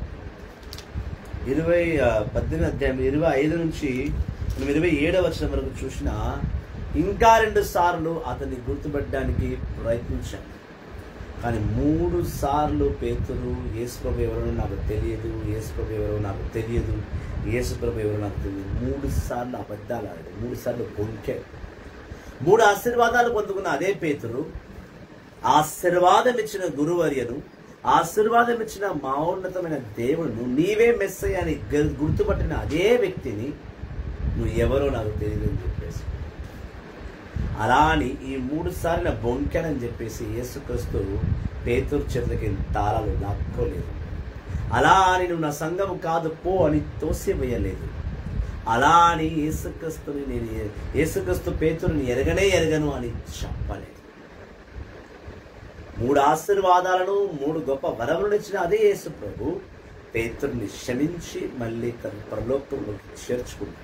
ఇరవై ఆ, పద్దెనిమిది అధ్యాయం ఇరవై ఐదు నుంచి మనం ఇరవై ఏడవ వచనం వరకు చూసిన ఇంకా రెండు సార్లు అతన్ని గుర్తుపెట్టడానికి ప్రయత్నించాను కానీ మూడు సార్లు పేతురు యేసుప్రభు ఎవరో నాకు తెలియదు యేసుప్రభు ఎవరో నాకు తెలియదు యేసుప్రభు ఎవరో నాకు తెలియదు మూడు సార్లు అబద్ధాలు ఆడాడు మూడు సార్లు పొంకాడు మూడు ఆశీర్వాదాలు పొందుకున్న అదే పేతురు ఆశీర్వాదం ఇచ్చిన గురువర్యను ఆశీర్వాదం ఇచ్చిన మహోన్నతమైన దేవుడును నీవే మెస్సయ్య అని గ- గుర్తుపట్టిన అదే వ్యక్తిని నువ్వు ఎవరో నాకు తెలియదు అని చెప్పేసి అలా అని ఈ మూడు సార్లు బొంకెనని చెప్పేసి యేసుక్రీస్తు పేతురు చేతులకి తాళాలు లాక్కోలేదు అలా అని నువ్వు నా సంఘం కాదు పో అని తోసివేయలేదు అలా అని యేసుక్రీస్తుని నేను యేసుక్రీస్తు పేతురుని ఎరగనే ఎరగను అని చెప్పలేదు మూడు ఆశీర్వాదాలను మూడు గొప్ప వరములను ఇచ్చిన అదే యేసు ప్రభు పేతుర్ని క్షమించి మళ్ళీ తన పరలోకంలోకి చేర్చుకున్నాడు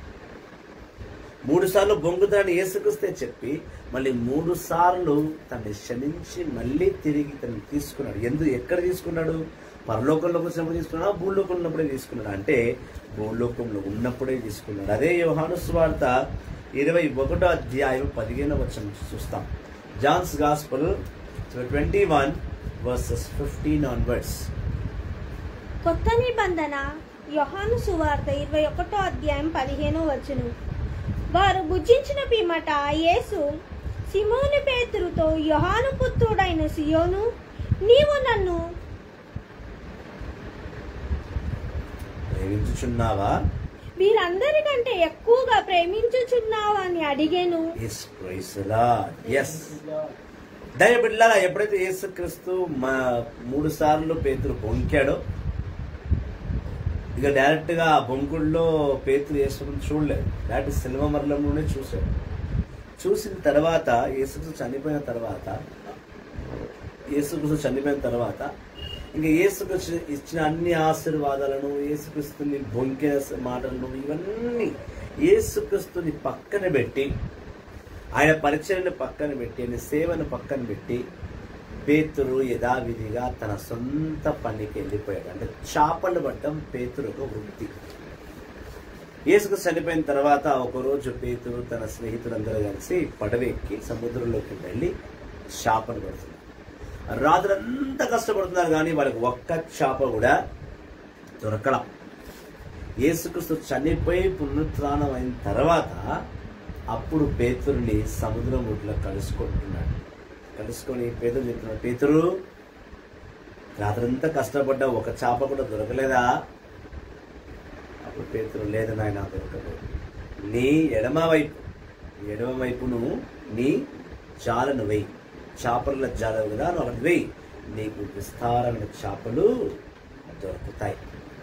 మూడు సార్లు బొంగుతాడని యేసుక్రీస్తే చెప్పి మళ్ళీ మూడు సార్లు తనని క్షమించి మళ్ళీ తిరిగి తనని తీసుకున్నాడు ఎందుకు ఎక్కడ తీసుకున్నాడు పరలోకంలోకి వచ్చినప్పుడు తీసుకున్నాడా భూలోకంలో ఉన్నప్పుడే తీసుకున్నాడు అంటే భూలోకంలో ఉన్నప్పుడే తీసుకున్నాడు అదే యోహాను స్వార్త ఇరవై ఒకటో అధ్యాయం పదిహేను వచ్చిన చూస్తాం John's gospel twenty one verses fifteen onwards కొత్త నిబంధన యోహాను సువార్త ఇరవై ఒకటో అధ్యాయం పదిహేను వచ్చును వారు భుజించిన పిమ్మట యేసు సిమోని పేతురుతో యోహాను పుత్రుడైన సియోను నీవు నన్ను ప్రేమించుచున్నావా వీరందరికంటే ఎక్కువగా ప్రేమించుచున్నావా అని అడిగాను ఎస్ ఎస్ దయ బిడ్డలారా ఎప్పుడైతే యేసుక్రీస్తు మా మూడు సార్లు పేతురు బొంకాడో ఇక డైరెక్ట్ గా ఆ బొంకుల్లో పేతురు యేసుని చూడలేదు డైరెక్ట్ సిల్వ మరలంలోనే చూశాడు చూసిన తర్వాత యేసుక్రీస్తు చనిపోయిన తర్వాత యేసుక్రీస్తు చనిపోయిన తర్వాత ఇంకా యేసుక్రీస్తు ఇచ్చిన అన్ని ఆశీర్వాదాలను యేసుక్రీస్తుని బొంకిన మాటలను ఇవన్నీ యేసుక్రీస్తుని పక్కన పెట్టి ఆయన పరిచయను పక్కన పెట్టి ఆయన సేవను పక్కన పెట్టి పేతురు యథావిధిగా తన సొంత పనికి వెళ్ళిపోయాడు అంటే చేపలు పట్టడం పేతురు ఒక వృత్తి యేసుకు చనిపోయిన తర్వాత ఒకరోజు పేతురు తన స్నేహితులందరూ కలిసి పడవెక్కి సముద్రంలోకి వెళ్ళి చేపలు పడుతున్నారు రాత్రంతా కష్టపడుతున్నారు కానీ వాళ్ళకి ఒక్క చేప కూడా దొరకడం యేసుక్రీస్తు చనిపోయి పునరుత్థానం అయిన తర్వాత అప్పుడు పేతురుని సముద్రం ఒడ్లో కలుసుకుంటున్నాడు కలుసుకొని పేతురు చెప్తున్నాడు పేతురు రాత్రంతా కష్టపడ్డా ఒక చేప కూడా దొరకలేదా అప్పుడు పేతురు లేదు నాయన దొరకలేదు నీ ఎడమ వైపు నీ ఎడమ వైపును నీ జాలను వెయ్యి చేపల జాల కదా నువ్వు అక్కడ వెయ్యి నీకు విస్తారమైన చేపలు దొరుకుతాయి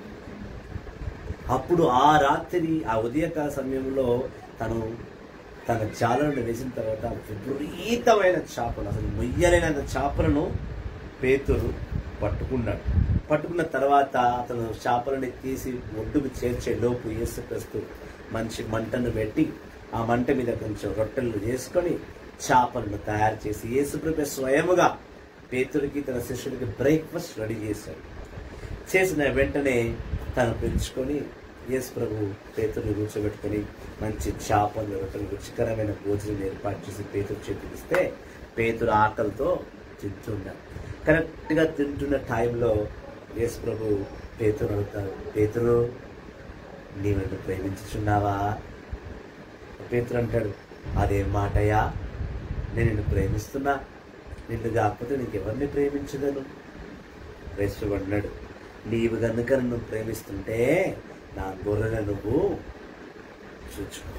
అప్పుడు ఆ రాత్రి ఆ ఉదయకాల సమయంలో తను తన జాలను వేసిన తర్వాత విపరీతమైన చేపలు అసలు మొయ్యలేనంత చేపలను పేతురు పట్టుకున్నాడు పట్టుకున్న తర్వాత అతను చేపలని తీసి ఒడ్డుకు చేర్చే లోపు యేసుక్రీస్తు మంచి మంటను పెట్టి ఆ మంట మీద కొంచెం రొట్టెలు చేసుకొని చేపలను తయారు చేసి యేసుప్రభు స్వయముగా పేతురికి తన శిష్యుడికి బ్రేక్ఫాస్ట్ రెడీ చేశాడు చేసిన వెంటనే తను పెంచుకొని యేసు ప్రభు పేతుర్ని కూర్చోబెట్టుకొని మంచి చేపలు రొట్టెలు రుచికరమైన భోజనం ఏర్పాటు చేసి పేతురు చేతికిస్తే పేతురు ఆకలితో తింటున్నాడు కరెక్ట్గా తింటున్న టైంలో యేసు ప్రభు పేతురు అడుగుతారు పేతురు నీవు నన్ను ప్రేమించుచున్నావా పేతురు అంటాడు అదేం మాటయా నేను నిన్ను ప్రేమిస్తున్నా నిన్ను కాకపోతే నీకెవరిని ప్రేమించగలను యేసు అన్నాడు నీవు కనుక నన్ను ప్రేమిస్తుంటే నా గొర్రెల నువ్వు చూచుకో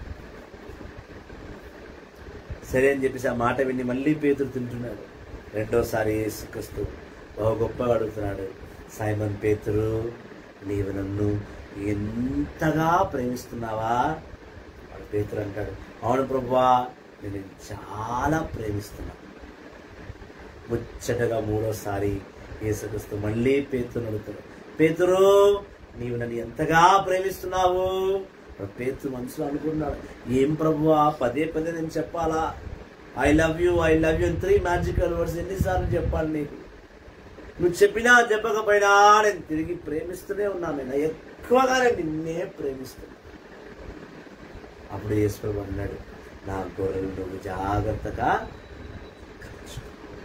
సరే అని చెప్పేసి ఆ మాట విని మళ్ళీ పేతురు తింటున్నాడు రెండోసారి యేసుక్రీస్తు బహు గొప్పగా అడుగుతున్నాడు సైమన్ పేతురు నీవు నన్ను ఎంతగా ప్రేమిస్తున్నావా వాడు పేతురు అంటాడు అవును ప్రభువా నేను నిన్ను చాలా ప్రేమిస్తున్నా ముచ్చటగా మూడోసారి యేసుక్రీస్తు మళ్ళీ పేతురు అడుగుతాడు పేతురు నీవు నన్ను ఎంతగా ప్రేమిస్తున్నావు ఇప్పుడు పేతురు మనసులో అనుకున్నాడు ఏం ప్రభువా పదే పదే నేను చెప్పాలా I love you I love you three magical words ఎన్నిసార్లు చెప్పాలి నీకు నువ్వు చెప్పినా చెప్పకపోయినా నేను తిరిగి ప్రేమిస్తూనే ఉన్నాను నేను ఎక్కువగా నేను నిన్నే ప్రేమిస్తున్నా అప్పుడు యేసుప్రభు అన్నాడు నా గొర్రెలు నువ్వు జాగ్రత్తగా కాచు.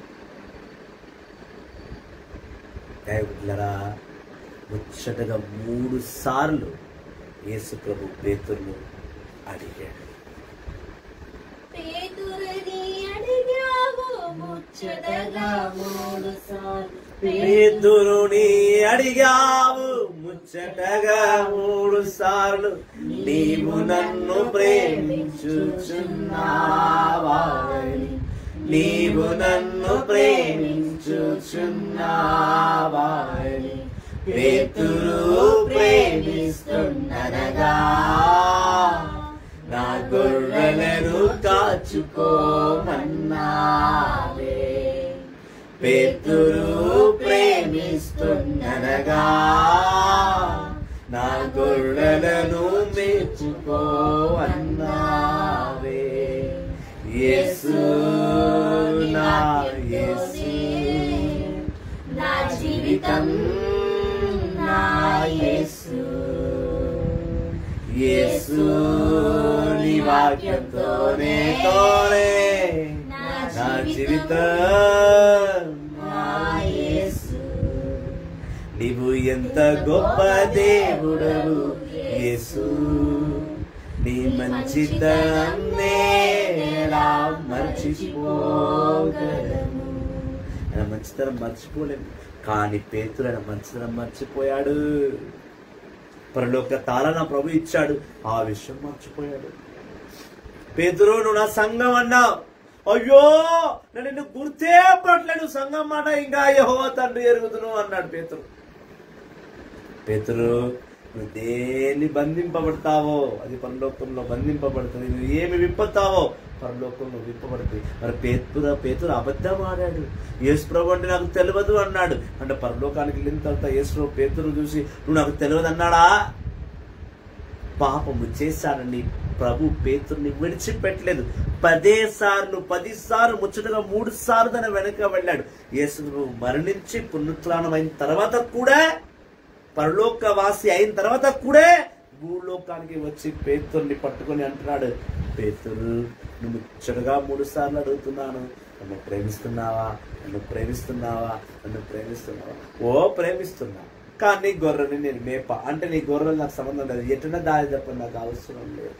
దైవకులరా ముచ్చటగా మూడు సార్లు యేసు ప్రభు పేతుర్ను అడిగాడు పేతురుని అడిగావు ముచ్చటగా మూడు సార్లు పేతురుని అడిగావు ముచ్చ ముచ్చటగా మూడు సార్లు నీవు నన్ను ప్రేమించుచున్నావాని నీవు నన్ను ప్రేమించుచున్నావాని పేతురు ప్రేమిస్తున్ననగా నా గొర్రెలను కాచుకోమన్నావే పేతురు ప్రేమిస్తున్ననగా నా గొర్రెలను మెచ్చుకో అన్నావే యేసు నా యేసు నా జీవితం నా యేసు యేసు నీ వాక్యంతోనే తోనే నా జీవితం నా యేసు నీవు ఎంత గొప్ప దేవుడవు యేసు నీ మంచితనాన్నే ఎలా మర్చిపోగలము ఆయన మంచితనం మర్చిపోలేము కానీ పేతురు ఆయన మంచితనం మర్చిపోయాడు పరలోక తాళ నా ప్రభు ఇచ్చాడు ఆ విషయం మర్చిపోయాడు పేతురు నువ్వు నా సంఘం అన్నావు అయ్యో నేను నిన్ను గుర్తే పట్టలేను సంఘం మాట ఇంకా యహో తండ్రి ఎరుగుతును అన్నాడు పేతురు పేతురు నువ్వు దేన్ని బంధింపబడతావో అది పరలోకంలో బంధింపబడుతుంది నువ్వు ఏమి విప్పుతావో పరలోకంలో విప్పబడుతుంది మరి పేతురు పేతురు అబద్ధం ఆడాడు యేసు ప్రభు అంటే నాకు తెలియదు అన్నాడు అంటే పరలోకానికి వెళ్ళిన తర్వాత యేసు ప్రభు పేతురు చూసి నువ్వు నాకు తెలియదు అన్నాడా పాపము చేశానని ప్రభు పేతుర్ని విడిచిపెట్టలేదు పదే సార్లు పది సార్లు ముచ్చటగా మూడు సార్లు తన వెనక వెళ్ళాడు యేసు మరణించి పునరుత్థానం అయిన తర్వాత కూడా పరలోకవాసి అయిన తర్వాత కూడా భూలోకానికి వచ్చి పేతుర్ని పట్టుకొని అంటున్నాడు పేతురు నువ్వు ముచ్చటగా మూడు సార్లు అడుగుతున్నాను నన్ను ప్రేమిస్తున్నావా నన్ను ప్రేమిస్తున్నావా నన్ను ప్రేమిస్తున్నావా ఓ ప్రేమిస్తున్నా కానీ గొర్రెని నేను మేప అంటే నీ గొర్రెలు నాకు సంబంధం లేదు ఎటున దారి తప్ప నాకు అవసరం లేదు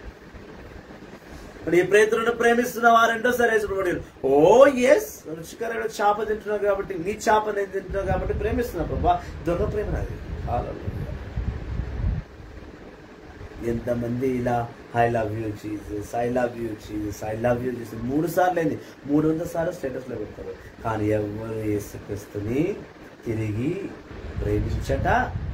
మరి ఈ ప్రేతులను ప్రేమిస్తున్నావా రెండో సరే ఓ ఎస్ రుచికరమైన చేప తింటున్నావు కాబట్టి నీ చేప నేను తింటున్నావు కాబట్టి ప్రేమిస్తున్నా ప్రభా దొంగ ప్రేమ నాది Hallelujah. ఎంతమంది ఇలా I love you Jesus I love you Jesus I love you Jesus మూడు సార్లు అయింది మూడు వందల సార్లు స్టేటస్లో పెడతారు కానీ ఎవరు యేసుక్రీస్తుని తిరిగి ప్రేమించట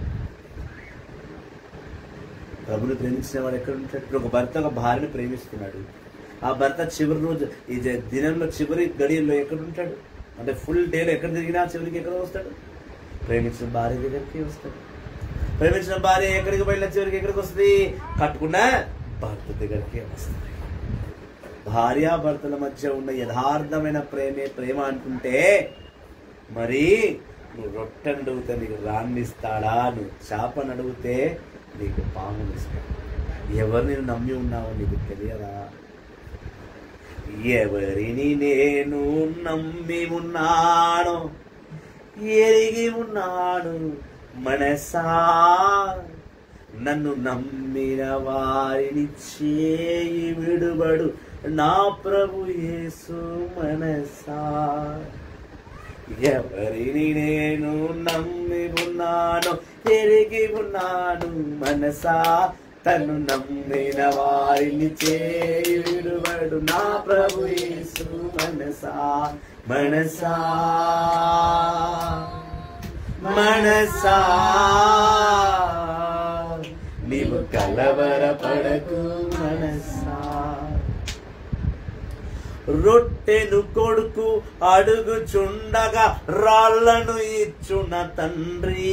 ప్రభుని ప్రేమించిన వాడు ఎక్కడ ఉంటాడు ఇప్పుడు ఒక భర్త ఒక భార్యను ప్రేమిస్తున్నాడు ఆ భర్త చివరి రోజు ఈ జ- దినంలో చివరి గడియల్లో ఎక్కడ ఉంటాడు అంటే ఫుల్ డేలో ఎక్కడ తిరిగినా చివరికి ఎక్కడ వస్తాడు ప్రేమించిన భార్య దగ్గరికి వస్తాడు ప్రేమించిన భార్య ఎక్కడికి వెళ్ళిన చివరికి ఎక్కడికి వస్తుంది కట్టుకున్న భర్త దగ్గరికి వస్తుంది భార్య భర్తల మధ్య ఉన్న యథార్థమైన ప్రేమే ప్రేమ అనుకుంటే మరి నువ్వు రొట్టెను అడిగితే నీకు రాన్నిస్తాడా నువ్వు చేపను అడిగితే నీకు పాముని ఇస్తాడు ఎవరు నేను నమ్మి ఉన్నావో నీకు తెలియదా ఎవరిని నేను నమ్మి ఉన్నాను ఎరిగి ఉన్నాను మనసా నన్ను నమ్మిన వారిని చేయి విడుబడు నా ప్రభు యేసు మనసా ఎవరిని నేను నమ్మి ఉన్నాను ఎరిగి ఉన్నాను మనసా తను నమ్మిన వారిని చేయి విడుబడు నా ప్రభు యేసు మనసా మనసా మనసా నీవు కలవరపడకు మనసా రొట్టెను కొడుకు అడుగుచుండగా రాళ్లను ఇచ్చున తండ్రి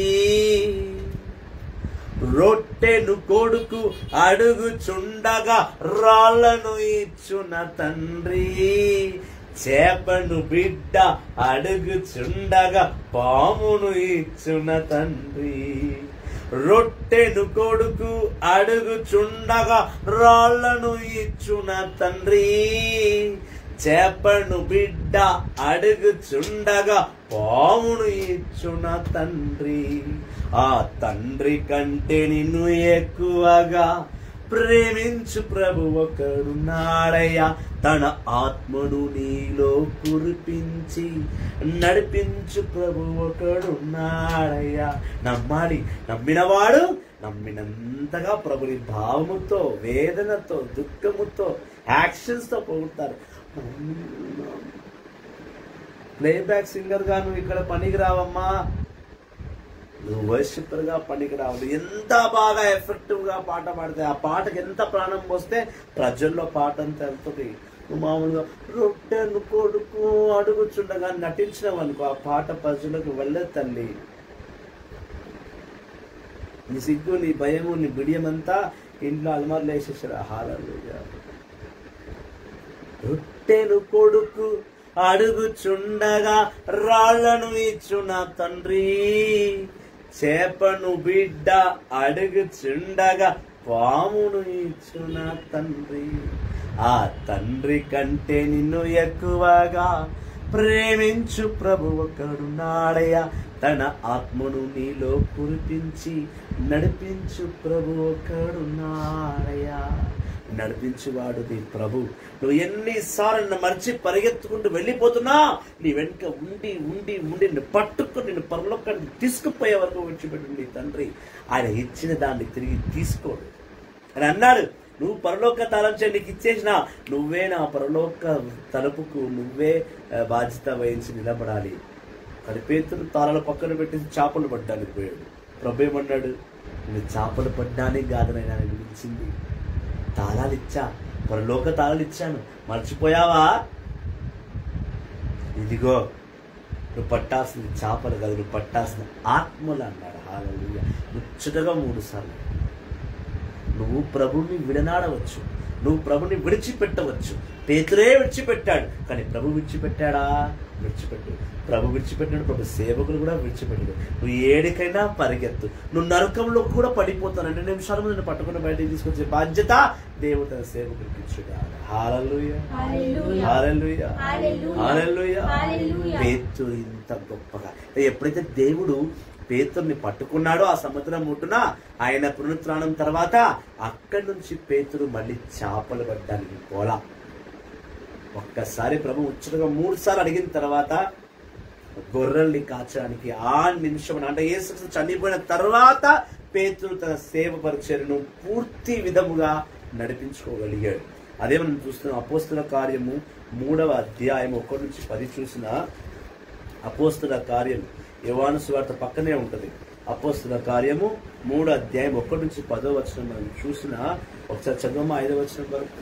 రొట్టెను కొడుకు అడుగుచుండగా రాళ్లను ఇచ్చున తండ్రి చేపను బిడ్డ అడుగుచుండగా పామును ఇచ్చున తండ్రి రొట్టెను కొడుకు అడుగుచుండగా రాళ్లను ఇచ్చున తండ్రి చేపను బిడ్డ అడుగుచుండగా పామును ఇచ్చున తండ్రి ఆ తండ్రి కంటే నిన్ను ఎక్కువగా ప్రేమించు ప్రభు ఒకడున్నాడయ్యా తన ఆత్మను నీలో కురిపించి నడిపించు ప్రభు ఒకడున్నాడయ్యా నమ్మాలి నమ్మినవాడు నమ్మినంతగా ప్రభుని భావముతో వేదనతో దుఃఖముతో యాక్షన్స్ తో పొగుడతారు ప్లేబ్యాక్ సింగర్ గా నువ్వు ఇక్కడ పనికి రావమ్మా నువ్వు వర్షిప్పర్ గా పనికి రావాలి ఎంత బాగా ఎఫెక్టివ్ గా పాట పాడితే ఆ పాటకి ఎంత ప్రాణం పోస్తే ప్రజల్లో పాట అంతా వెళ్తుంది నువ్వు మామూలుగా రొట్టెను కొడుకు అడుగుచుండగా నటించినావు అనుకో ఆ పాట ప్రజలకు వెళ్ళే తల్లి నీ సిగ్గు నీ భయము నీ బిడియం అంతా ఇంట్లో అలమార్లు వేసేసారు హాలలు రొట్టెను కొడుకు అడుగుచుండగా రాళ్లను ఇచ్చున తండ్రి చేపను బిడ్డ అడుగుచుండగా పామును ఇచ్చున తండ్రి ఆ తండ్రి కంటే నిన్ను ఎక్కువగా ప్రేమించు ప్రభు ఒకడు నాడయ తన ఆత్మను నీలో కురిపించి నడిపించు ప్రభు ఒకడు నాడయా నడిపించువాడు నీ ప్రభు నువ్వు ఎన్నిసార్లు నన్ను మర్చి పరిగెత్తుకుంటూ వెళ్ళిపోతున్నా నీ వెనుక ఉండి ఉండి ఉండి నిన్ను పట్టుకుని నిన్ను పరలోకాన్ని తీసుకుపోయే వరకు విడిచిపెట్టు నీ తండ్రి ఆయన ఇచ్చిన దాన్ని తిరిగి తీసుకోడు అని అన్నాడు నువ్వు పరలోక తాళం చేయి నీకు ఇచ్చేసిన నువ్వే నా పరలోక తలుపుకు నువ్వే ఆ, బాధ్యత వహించి నిలబడాలి కడిపేతులు తాళాల పక్కన పెట్టేసి చేపలు పడ్డానికి పోయాడు ప్రభు ఏమన్నాడు నువ్వు చేపలు పడ్డానికి కాదనైనా నేను పిలిచింది తాళాలు ఇచ్చా పరలోక తాళాలు ఇచ్చాను మర్చిపోయావా ఇదిగో నువ్వు పట్టాల్సింది చేపలు కాదు నువ్వు పట్టాల్సిన ఆత్మలు అన్నాడు హాలూయ ముచ్చటగా మూడు సార్లు నువ్వు ప్రభుని విడనాడవచ్చు నువ్వు ప్రభుని విడిచిపెట్టవచ్చు పేతురే విడిచిపెట్టాడు కానీ ప్రభు విడిచిపెట్టాడా విడిచిపెట్టు ప్రభు విడిచిపెట్టాడు ప్రభు సేవకులు కూడా విడిచిపెట్టాడు నువ్వు ఏడికైనా పరిగెత్తు నువ్వు నరకంలో కూడా పడిపోతాను రెండు నిమిషాల ముందు నిన్ను పట్టుకుని బయటికి తీసుకొచ్చే బాధ్యత దేవుడు తన సేవకుడికి ఇచ్చుగా హాలూయ హల్లెలూయా. హాలూయ హల్లెలూయా. హాలూయ హల్లెలూయా. పేతురు ఇంత గొప్పగా ఎప్పుడైతే దేవుడు పేతుర్ని పట్టుకున్నాడో ఆ సముద్రం ముట్టున ఆయన పునరుత్రాణం తర్వాత అక్కడి నుంచి పేతురు మళ్ళీ చేపలు పడ్డానికి పోలా ఒక్కసారి ప్రభు ఉచ్చటగా మూడు సార్లు అడిగిన తర్వాత గొర్రెల్ని కాచడానికి ఆ నిమిషం అంటే యేసు చనిపోయిన తర్వాత పేతురు తన సేవ పరిచయను పూర్తి విధముగా నడిపించుకోగలిగాడు అదే మనం చూస్తున్నాం అపోస్తుల కార్యము మూడవ అధ్యాయం ఒకటి నుంచి పది చూసిన అపోస్తుల కార్యం యోవాను సువార్త పక్కనే ఉంటది అపోస్తుల కార్యము మూడో అధ్యాయం ఒకటి నుంచి పదో వచనం మనం చూసిన ఒకసారి చదవమా ఐదో వచనం వరకు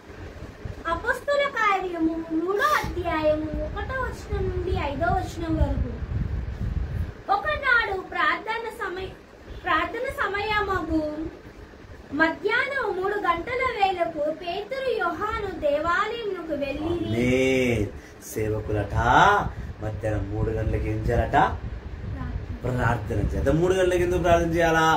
అపస్తుల కార్యము మూడో అధ్యాయము ఒకటో వచనం నుండి ఐదో వచనం వరకు ఒకనాడు ప్రార్థన సమయ ప్రార్థన సమయమగు మధ్యాహ్నం మూడు గంటల వేళకు పేతురు యోహాను దేవాలయంకు వెళ్ళి నే సేవకులట మధ్యాహ్నం మూడు గంటలకి ఏం చేయాలట ప్రార్థన చేత మూడు గంటలకి ఎందుకు ప్రార్థన చేయాలా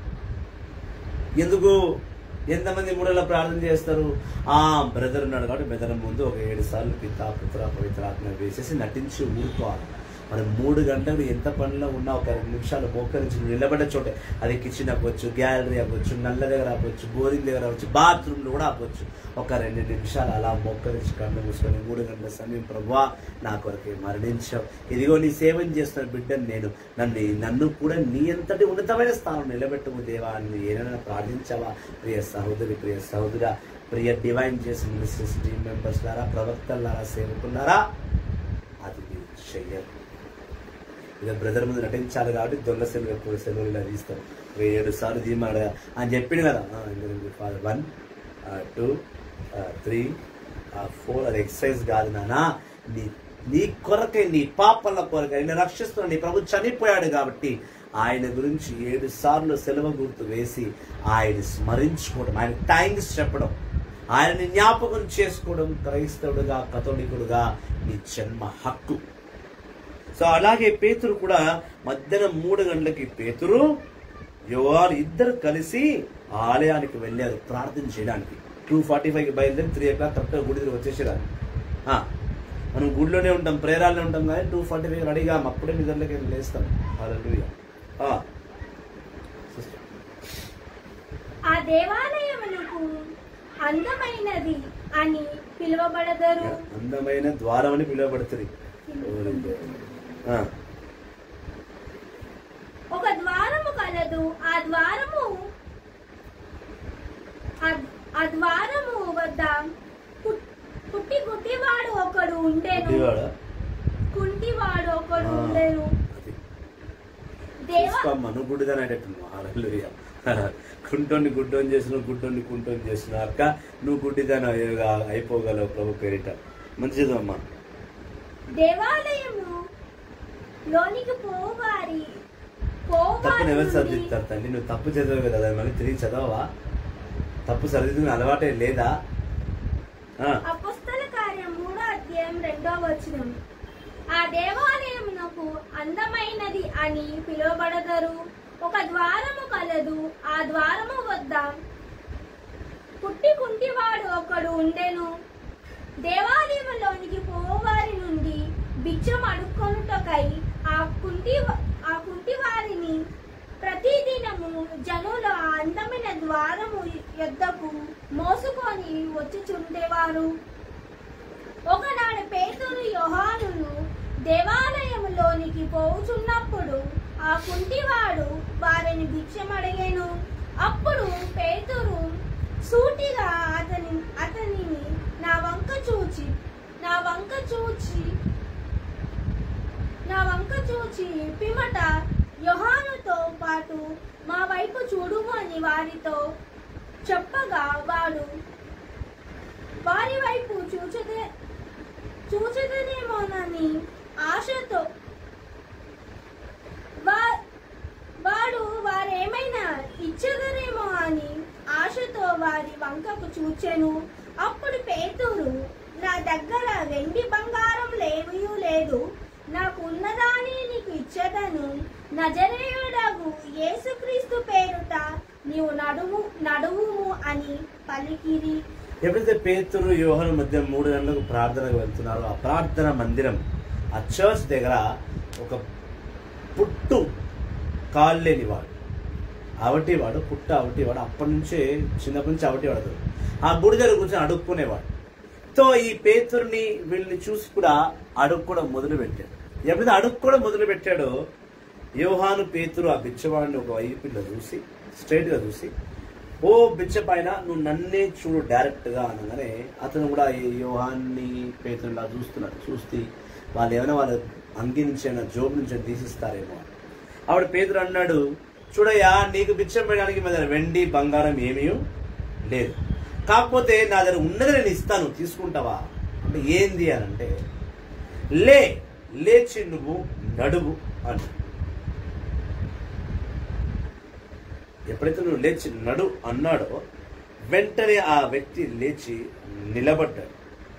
ఎందుకు ఎంతమంది మూడు గంటల ప్రార్థన చేస్తారు ఆ బ్రదర్ ఉన్నాడు కాబట్టి బ్రదర్ ముందు ఒక ఏడు సార్లు పిత పుత్ర పవిత్రాత్మ వేసేసి నటించి ఊరుకోవాలి మనం మూడు గంటలు ఎంత పనిలో ఉన్నా ఒక రెండు నిమిషాలు మోకరించి నిలబడ్డ చోటే అది కిచెన్ అవ్వచ్చు గ్యాలరీ అవ్వచ్చు నల్ల దగ్గర అవ్వచ్చు బోరింగ్ దగ్గర అవ్వచ్చు బాత్రూమ్లో కూడా అవ్వచ్చు ఒక రెండు నిమిషాలు అలా మోకరించి కన్ను మూసుకొని మూడు గంటల సమయం ప్రభా నా కొరకే మరణించావు ఇదిగో నీ సేవను చేస్తున్న బిడ్డను నేను నన్ను నన్ను కూడా నీ అంతటి ఉన్నతమైన స్థానం నిలబెట్టుము దేవా అని ఏమైనా ప్రార్థించావా ప్రియ సహోదరి ప్రియ సహోదరా ప్రియ డివైన్ చేసిన మినిస్టర్స్ టీమ్ మెంబర్స్ లారా ప్రవక్తలారా సేవకులారా అది మీరు చెయ్యరు ఇక బ్రదర్ ముందు నటించాలి కాబట్టి దొంగ సెలవు ఎక్కువ సెలవులు ఇలా తీస్తాం ఒక ఏడు సార్లు తీయమాడు అని చెప్పింది కదా వన్ టూ త్రీ ఫోర్ అది ఎక్సర్సైజ్ కాదు నానా నీ నీ కొరకై నీ పాపల కొరకై నేను రక్షిస్తున్నా నీ ప్రభు చనిపోయాడు కాబట్టి ఆయన గురించి ఏడు సార్లు సెలవు గుర్తు వేసి ఆయన స్మరించుకోవడం ఆయన థ్యాంక్స్ చెప్పడం ఆయనని జ్ఞాపకం చేసుకోవడం క్రైస్తవుడుగా కథోలికుడుగా నీ జన్మ హక్కు సో అలాగే పేతురు కూడా మధ్యాహ్నం మూడు గంటలకి పేతురు యోవారు ఇద్దరు కలిసి ఆలయానికి వెళ్ళారు ప్రార్థన చేయడానికి టూ ఫార్టీ ఫైవ్కి బయలుదేరి త్రీ ఓ క్లాక్ కరెక్ట్గా గుడి దగ్గర వచ్చేసారు ఆ, మనం గుడిలోనే ఉంటాం ప్రేరాలనే ఉంటాం కానీ టూ ఫార్టీ ఫైవ్ రెడీగా అప్పుడే నిద్రలోకి వెళ్ళి లేస్తాం హల్లెలూయా. ఆ ఆ దేవాలయమును అందమైనది అని పిలువబడదరు అందమైన ద్వారం అని పిలువబడుతుంది ఓరి దేవుడు. ఆ, ఒక ద్వారము కలదు ఆ ద్వారము ఆ- ఆ ద్వారము వద్ద పు- పుట్టి గుడ్డివాడు ఒకడు ఉండేను గుడ్డివాడా? కుంటివాడు ఒకడు ఆ, ఉండేను అది. దేవ చూసుకోమ్మా నువ్వు గుడ్డిదని అనేటట్టు హల్లెలూయ. కుంటోని గుడ్డోని చేసిన గుడ్డోని కుంటోని చేసిన అక్క నువ్వు గుడ్డిదాని అయ్యగా- అయిపోగలవు ప్రభు పేరిట మంచిది అమ్మా దేవాలయము లోనికి పోవారి తప్పుని ఎవరు పోవారి సరిదిద్దుతారు తల్లి నువ్వు తప్పు చదివావు కదా దాన్ని మళ్ళీ తిరిగి చదవవా తప్పు సరిదిద్దుకునే అలవాటే లేదా ఆ, అపుస్తల కార్యం మూడో అధ్యాయం రెండో వచనం ఆ దేవాలయమునకు అందమైనది అని పిలువబడదరు ఒక ద్వారము కలదు ఆ ద్వారము వద్ద పుట్టి కుంటివాడు ఒకడు ఉండెను దేవాలయంలోనికి పోవారి నుండి భిక్షం అడుక్కొనుటకై ఆ కుంటి ఆ కుంటి వారిని ప్రతిదినము జనుల ఆ అందమైన ద్వారము యొద్దకు మోసుకొని వచ్చుచుండేవారు ఒకనాడు పేతురు యోహానును దేవాలయములోనికి పోవుచున్నప్పుడు ఆ కుంటివాడు వారిని భిక్షమడిగాను అప్పుడు పేతురు సూటిగా అతని అతనిని నా వంక చూచి నా వంక చూచి నా వంక చూచి పిమట యోహానుతో పాటు మా వైపు చూడుము అని వారితో చెప్పగా వాడు వారి వైపు చూచదే చూచదనేమోనని ఆశతో వా- వాడు వారేమైనా ఇచ్చదరేమో అని ఆశతో వారి వంకకు చూచెను అప్పుడు పేతురు నా దగ్గర వెండి బంగారం లేవీ లేదు నాకు ఉన్నదాని నీకు ఇచ్చేదను నజరేయుడగు యేసుక్రీస్తు పేరుట నీవు నడుము నడువుము అని పలికిరి ఎప్పుడైతే పేతురు యోహన మధ్య మూడు గంటలకు ప్రార్థనకు వెళ్తున్నారో ఆ ప్రార్థన మందిరం ఆ చర్చ్ దగ్గర ఒక పుట్టు కాళ్ళు లేనివాడు అవటివాడు పుట్ట అవటివాడు అప్పటి నుంచే చిన్నప్పటి నుంచి అవటివాడు ఆ గుడి దగ్గర కూర్చొని అడుక్కునేవాడు తో ఈ పేతుర్ని వీళ్ళని చూసి కూడా అడుక్కోవడం మొదలు పెట్టాడు ఎప్పుడైతే అడుక్కోవడం మొదలు పెట్టాడో యోహాను పేతురు ఆ బిచ్చవాడిని ఒక వైపులో చూసి స్ట్రైట్ గా చూసి ఓ బిచ్చ పైన నువ్వు నన్నే చూడు డైరెక్ట్ గా అనగానే అతను కూడా ఈ యోహాన్ని పేతురులా చూస్తున్నాడు చూస్తే వాళ్ళు ఏమైనా వాళ్ళ అంగి నుంచి అయినా జోబు నుంచి అయినా తీసిస్తారేమో అని. ఆవిడ పేదరు అన్నాడు చూడయ్యా నీకు బిచ్చం వేయడానికి మీ దగ్గర వెండి బంగారం ఏమీ లేదు కాకపోతే నా దగ్గర ఉన్నది నేను ఇస్తాను తీసుకుంటావా అంటే ఏంది అని అంటే లే లేచి నువ్వు నడువు అని ఎప్పుడైతే నువ్వు లేచి నడు అన్నాడో వెంటనే ఆ వ్యక్తి లేచి నిలబడ్డాడు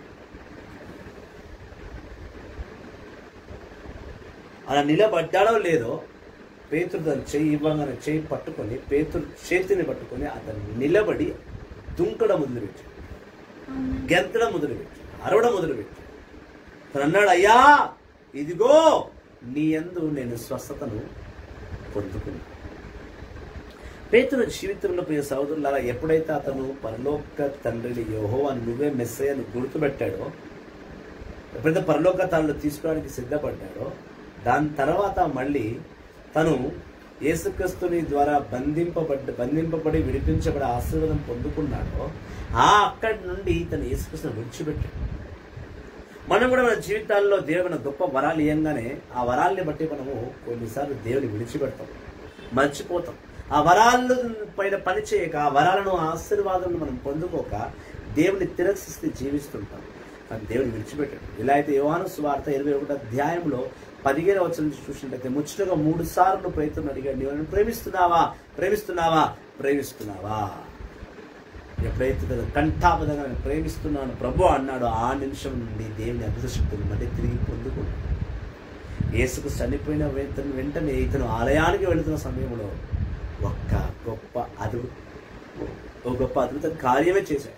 అలా నిలబడ్డాడో లేదో పేతురు తన చెయ్యి ఇవ్వగానే చెయ్యి పట్టుకొని పేతురు చేతిని పట్టుకొని అతను నిలబడి దుంకడం మొదలుపెట్టాడు గెంతడం మొదలుపెట్టాడు అరవడం మొదలుపెట్టాడు తను అన్నాడు అయ్యా ఇదిగో నీ యందు నేను స్వస్థతను పొందుకున్నాను పేతురు జీవితంలో ప్రియ సహోదరులారా ఎప్పుడైతే అతను పరలోక తండ్రిని యోహో అని నువ్వే మెస్సయ్యను గుర్తుపెట్టాడో ఎప్పుడైతే పరలోక తాను తీసుకోవడానికి సిద్ధపడ్డాడో దాని తర్వాత మళ్ళీ తను యేసుక్రీస్తుని ద్వారా బంధింపబడ్డ బంధింపబడి విడిపించబడి ఆశీర్వాదం పొందుకున్నాడో ఆ అక్కడి నుండి తను యేసుక్రీస్తుని విడిచిపెట్టాడు మనం కూడా మన జీవితాల్లో దేవుని గొప్ప వరాలు ఇయ్యంగానే ఆ వరాల్ని బట్టి మనము కొన్నిసార్లు దేవుని విడిచిపెడతాం మర్చిపోతాం ఆ వరాలు పైన పని చేయక ఆ వరాలను ఆ ఆశీర్వాదాలను మనం పొందుకోక దేవుని తిరస్కరిస్తే జీవిస్తుంటాం కానీ దేవుని విడిచిపెట్టాడు ఇలా అయితే యోహాను సువార్త ఇరవై ఒకటి అధ్యాయంలో పదిహేను వచ్చిన నుంచి చూసినట్లయితే ముచ్చటగా మూడు సార్లు ప్రయత్నం అడిగాడు నీవు నన్ను ప్రేమిస్తున్నావా ప్రేమిస్తున్నావా ప్రేమిస్తున్నావా ఎప్పుడైతే తన కంఠాబద్ధంగా నేను ప్రేమిస్తున్నాను ప్రభు అన్నాడో ఆ నిమిషం నుండి దేవుని అద్భుత శక్తిని మళ్ళీ తిరిగి పొందుకున్నాడు యేసుకు చనిపోయిన వెంటనే వెంటనే ఇతను ఆలయానికి వెళుతున్న సమయంలో ఒక్క గొప్ప అద్భుత ఒక గొప్ప అద్భుత కార్యమే చేశాడు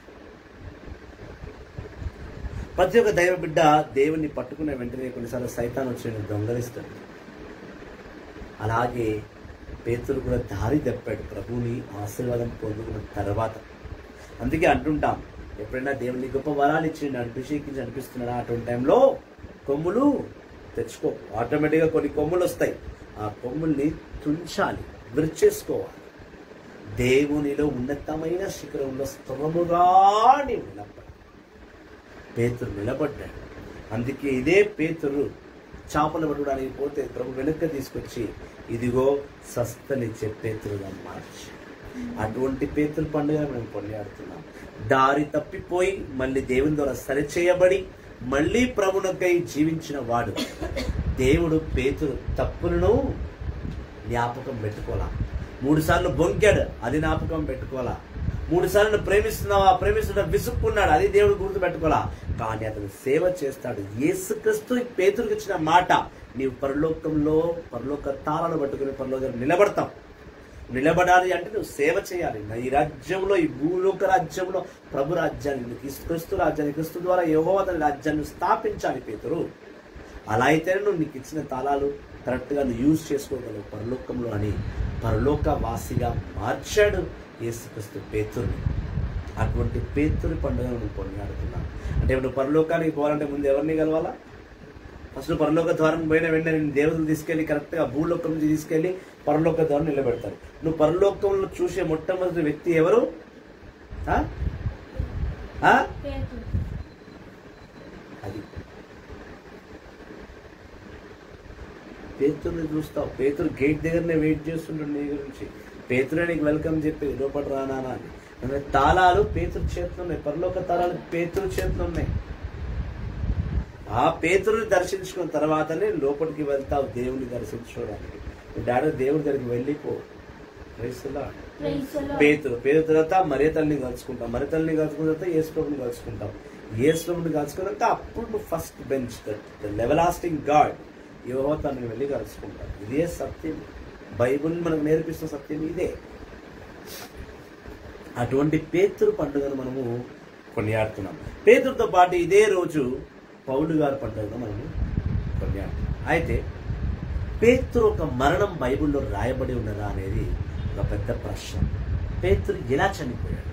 ప్రతి ఒక్క దైవ బిడ్డ దేవుణ్ణి పట్టుకునే వెంటనే కొన్నిసార్లు సైతాన్ వచ్చి నేను దొంగలిస్తాడు అలాగే పేతులు కూడా దారి తప్పాడు ప్రభువుని ఆశీర్వాదం పొందుకున్న తర్వాత అందుకే అంటుంటాం ఎప్పుడైనా దేవుని గొప్ప వరాలు ఇచ్చి అభిషేకించి అనిపిస్తున్నాడా అటువంటి టైంలో కొమ్ములు తెచ్చుకో ఆటోమేటిక్గా కొన్ని కొమ్ములు వస్తాయి ఆ కొమ్ముల్ని తుంచాలి విరిచేసుకోవాలి దేవునిలో ఉన్నతమైన శిఖరంలో స్థిరముగా నీవు నిలబడి పేతురు నిలబడ్డాడు అందుకే ఇదే పేతురు చేపలు పట్టడానికి పోతే ప్రభు వెనుక తీసుకొచ్చి ఇదిగో సస్తనిచ్చే పేతురుగా మార్చి అటువంటి పేతురు పండుగ మేము కొనియాడుతున్నాం దారి తప్పిపోయి మళ్ళీ దేవుని ద్వారా సరిచేయబడి మళ్ళీ ప్రభునకై జీవించిన వాడు దేవుడు పేతురు తప్పులను జ్ఞాపకం పెట్టుకోవాలా మూడు సార్లు బొంకాడు అది జ్ఞాపకం పెట్టుకోవాలా మూడు సార్లు ప్రేమిస్తున్నావా ప్రేమిస్తున్నా విసుక్కున్నాడు అది దేవుడు గుర్తు పెట్టుకోవాలా కానీ అతను సేవ చేస్తాడు యేసుక్రీస్తు పేతురికి ఇచ్చిన మాట నీవు పరలోకంలో పరలోక తాళాలు పట్టుకుని పరలోకం నిలబడతాం నిలబడాలి అంటే నువ్వు సేవ చేయాలి నా ఈ రాజ్యంలో ఈ భూలోక రాజ్యంలో ప్రభు రాజ్యాన్ని నీకు ఈ క్రీస్తు రాజ్యాన్ని క్రీస్తు ద్వారా యహో అతని రాజ్యాన్ని స్థాపించాలి పేతురు అలా అయితేనే నువ్వు నీకు ఇచ్చిన తాళాలు కరెక్ట్గా నువ్వు యూజ్ చేసుకోగలవు పరలోకంలో అని పరలోక వాసిగా మార్చాడు యేసుక్రీస్తు పేతుర్ని అటువంటి పేతురి పండుగ నువ్వు కొనియాడుతున్నావు అంటే నువ్వు పరలోకానికి పోవాలంటే ముందు ఎవరిని కలవాలా ఫస్ట్ పరలోక ద్వారం పోయిన వెంటనే నేను దేవతలు తీసుకెళ్లి కరెక్ట్గా భూలోకం నుంచి తీసుకెళ్లి పరలోక ద్వారం నిలబెడతారు నువ్వు పరలోకంలో చూసే మొట్టమొదటి వ్యక్తి ఎవరు ఆ? ఆ? పేతురు అది పేతుర్ని చూస్తావు పేతురు గేట్ దగ్గరనే వెయిట్ చేస్తుంటాడు నీ గురించి పేతురే నీకు వెల్కమ్ చెప్పి లోపల రానా అని అంటే తాళాలు పేతురు చేతులు ఉన్నాయి పరలోక తాళాలు పేతురు చేతులు ఉన్నాయి ఆ పేతురుని దర్శించుకున్న తర్వాతనే లోపలికి వెళ్తావు దేవుని దర్శించుకోవడానికి మీ డాడీ దేవుడి దగ్గరికి వెళ్ళిపో Praise the Lord. Praise the Lord. పేతురు పేరు తర్వాత మరే తల్లిని కలుసుకుంటాం మరే తల్లిని కలుసుకున్న తర్వాత యేసుప్రభుని కలుసుకుంటాం యేసుప్రభుని కలుసుకున్నాక అప్పుడు నువ్వు first bench the everlasting God యోహో తనని వెళ్ళి కలుసుకుంటాం ఇదే సత్యం బైబుల్ మనకు నేర్పిస్తున్న సత్యం ఇదే అటువంటి పేతురు పండుగను మనము కొనియాడుతున్నాం పేతురుతో పాటు ఇదే రోజు పౌలు గారి పండుగను మనము కొనియాడుతున్నాం అయితే పేతురు ఒక మరణం బైబిల్లో రాయబడి ఉన్నదా అనేది ఒక పెద్ద ప్రశ్న పేతురు ఎలా చనిపోయాడు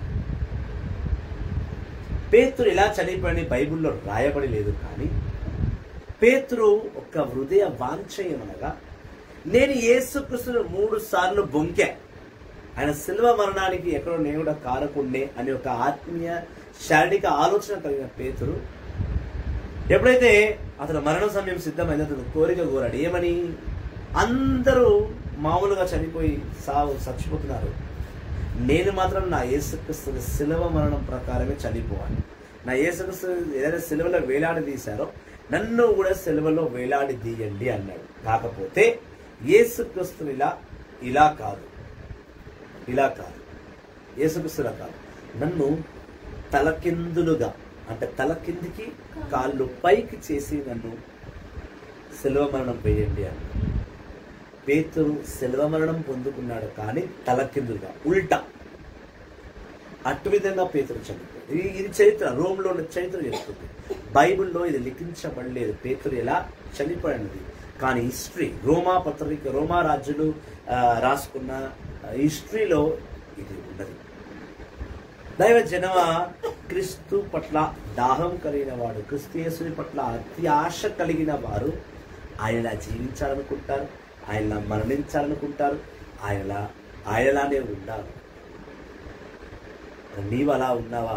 పేతురు ఎలా చనిపోయాడని బైబిల్లో రాయబడి లేదు కానీ పేతురు ఒక హృదయ వాంఛయమనగా నేను యేసుక్రీస్తును మూడు సార్లు బొంకా ఆయన శిల్వ మరణానికి ఎక్కడో నేను కూడా కారకుండే అనే ఒక ఆత్మీయ శారీరక ఆలోచన కలిగిన పేతురు ఎప్పుడైతే అతను మరణ సమయం సిద్ధమైంది అతను కోరిక కోరాడు ఏమని అందరూ మామూలుగా చనిపోయి సావు చచ్చిపోతున్నారు నేను మాత్రం నా యేసుక్రీస్తు శిలవ మరణం ప్రకారమే చనిపోవాలి నా యేసుక్రీస్తు ఏదైతే సిలువలో వేలాడి తీశారో నన్ను కూడా సిలువలో వేలాడి తీయండి అన్నాడు కాకపోతే యేసుక్రీస్తుని ఇలా ఇలా కాదు ఇలా కాదు యేసుక్రీస్తులా కాదు నన్ను తలకిందులుగా అంటే తల కిందికి కాళ్ళు పైకి చేసి నన్ను శిలువ మరణం వేయండి అన్నాడు పేతురు శిలువ మరణం పొందుకున్నాడు కానీ తలకిందులుగా ఉల్టా అటు విధంగా పేతురు చనిపోయాడు ఇది- ఇది చరిత్ర రోమ్లో ఉన్న చరిత్ర చెప్తుంది బైబిల్లో ఇది లిఖించబడలేదు పేతురు ఎలా చనిపోయినది కానీ హిస్టరీ రోమా పత్రిక రోమా రాజులు ఆ, రాసుకున్న హిస్టరీలో ఇది ఉన్నది దైవ జనమ క్రీస్తు పట్ల దాహం కలిగిన వాడు క్రీస్తు యేసుని పట్ల అతి ఆశ కలిగిన వారు ఆయనలా జీవించాలనుకుంటారు ఆయనలా మరణించాలనుకుంటారు ఆయనలా ఆయనలానే ఉండాలి నీవు అలా ఉన్నావా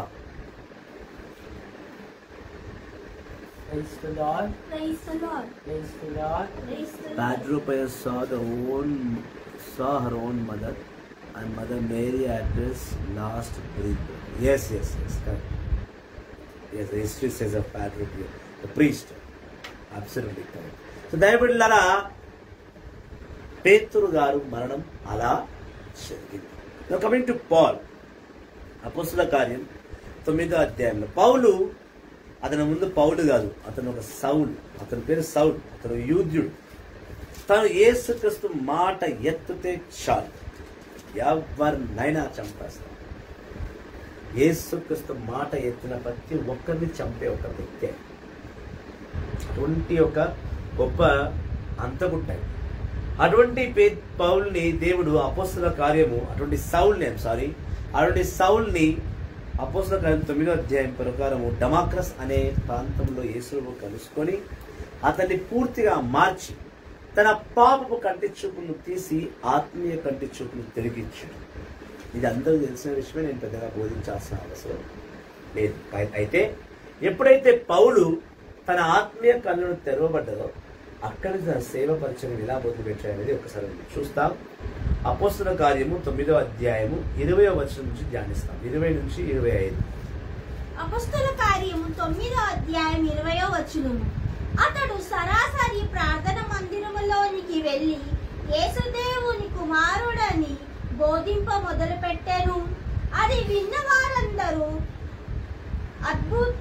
Praise the Lord. Praise the Lord. Praise the Lord. Praise the Lord. Padropaya saw the own saw her own mother and Mother Mary at his last breath. Yes, yes, yes, correct. Yes, the history says of Padropaya, the priest. Absolutely correct. So దయబడిలారా పేతురు గారు మరణం అలా జరిగింది coming to Paul అపోస్తుల కార్యం తొమ్మిదో అధ్యాయంలో పౌలు అతని ముందు పౌలు కాదు అతను ఒక సౌలు అతని పేరు సౌలు అతను యూద్యుడు తను యేసుక్రీస్తు మాట ఎత్తుతే చాలు ఎవరినైనా చంపేస్తాడు యేసుక్రీస్తు మాట ఎత్తిన ప్రతి ఒక్కరిని చంపే ఒక వ్యక్తే అటువంటి ఒక గొప్ప అంతగుంటాయి అటువంటి పే పౌల్ని దేవుడు అపోస్తుల కార్యము అటువంటి సౌల్ని సారీ అటువంటి సౌల్ని అపోసల గ్రంథం తొమ్మిదో అధ్యాయం ప్రకారము డమాక్రస్ అనే ప్రాంతంలో యేసును కలుసుకొని అతన్ని పూర్తిగా మార్చి తన పాపపు కంటి చూపును తీసి ఆత్మీయ కంటి చూపును తిరిగిచ్చాడు ఇది అందరూ తెలిసిన విషయమే నేను పెద్దగా బోధించాల్సిన అవసరం లేదు అయి- అయితే ఎప్పుడైతే పౌలు తన ఆత్మీయ కళ్ళను తెరవబడ్డదో అక్కడి తన సేవ పరిచయం ఎలా మొదలుపెట్టాడు అనేది ఒకసారి మనం చూస్తాం అపోస్తుల కార్యము తొమ్మిదో అధ్యాయము ఇరవై వచనం నుంచి ధ్యానిస్తాం ఇరవై నుంచి ఇరవై ఐదు అపస్తుల కార్యము తొమ్మిదో అధ్యాయం ఇరవయో వచనము అతడు సరాసరి ప్రార్థన మందిరములోనికి వెళ్ళి యేసుదేవుని కుమారుడని బోధింప మొదలుపెట్టెను అది విన్న వారందరూ అద్భుత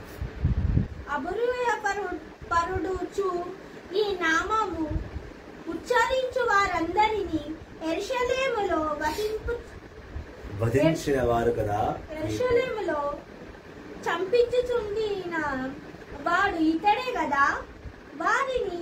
అబురుపరు పరుడుచు ఈ నామము ఉచ్చరించు వారందరినీ ఎరుషలేములో వసింపు వధించిన వారు కదా ఎరుషలేములో చంపించుచుండిన వాడు ఇతడే కదా వారిని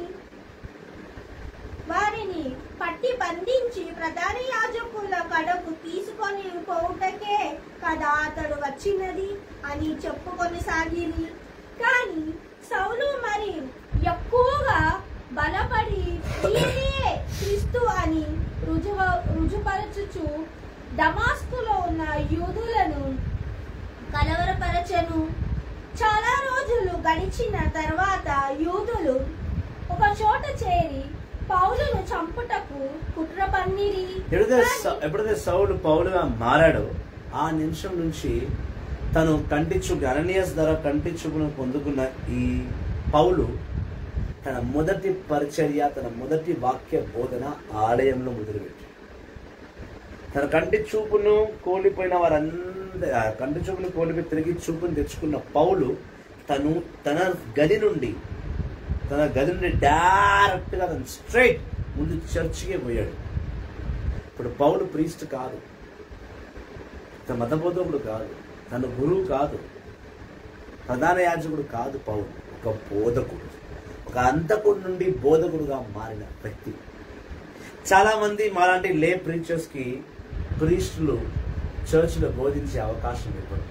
వారిని పట్టి బంధించి ప్రధాన యాజకుల కడకు తీసుకొని పోవుటకే కదా అతడు వచ్చినది అని చెప్పుకొని సాగిరి కానీ సౌలు మరి ఎక్కువగా బలపడి ఈయనే క్రీస్తు అని రుజువ రుజుపరచుచు డమాస్కులో ఉన్న యూదులను కలవరపరచెను చాలా రోజులు గడిచిన తర్వాత యూదులు ఒక చోట చేరి పౌలును చంపుటకు కుట్ర పన్నిరి ఎప్పుడైతే స- ఎప్పుడైతే సౌలు పౌలుగా మారాడో ఆ నిమిషం నుంచి తను కంటి చూపు అననీయస్ ధర కంటి చూపును పొందుకున్న ఈ పౌలు తన మొదటి పరిచర్య తన మొదటి వాక్య బోధన ఆలయంలో మొదలుపెట్టాడు తన కంటి చూపును కోల్పోయిన వారందరి ఆ కంటి చూపును కోల్పోయి తిరిగి చూపును తెచ్చుకున్న పౌలు తను తన గది నుండి తన గది నుండి డైరెక్ట్గా తను స్ట్రైట్ ముందు చర్చికే పోయాడు ఇప్పుడు పౌలు ప్రీస్ట్ కాదు తన మతబోధకుడు కాదు తన గురువు కాదు ప్రధాన యాజకుడు కాదు పౌలు ఒక బోధకుడు ఒక అంతకుడు నుండి బోధకుడుగా మారిన వ్యక్తి చాలా మంది మాలాంటి లే ప్రీచర్స్ కి ప్రీస్టులు చర్చ్లో బోధించే అవకాశం ఇవ్వరు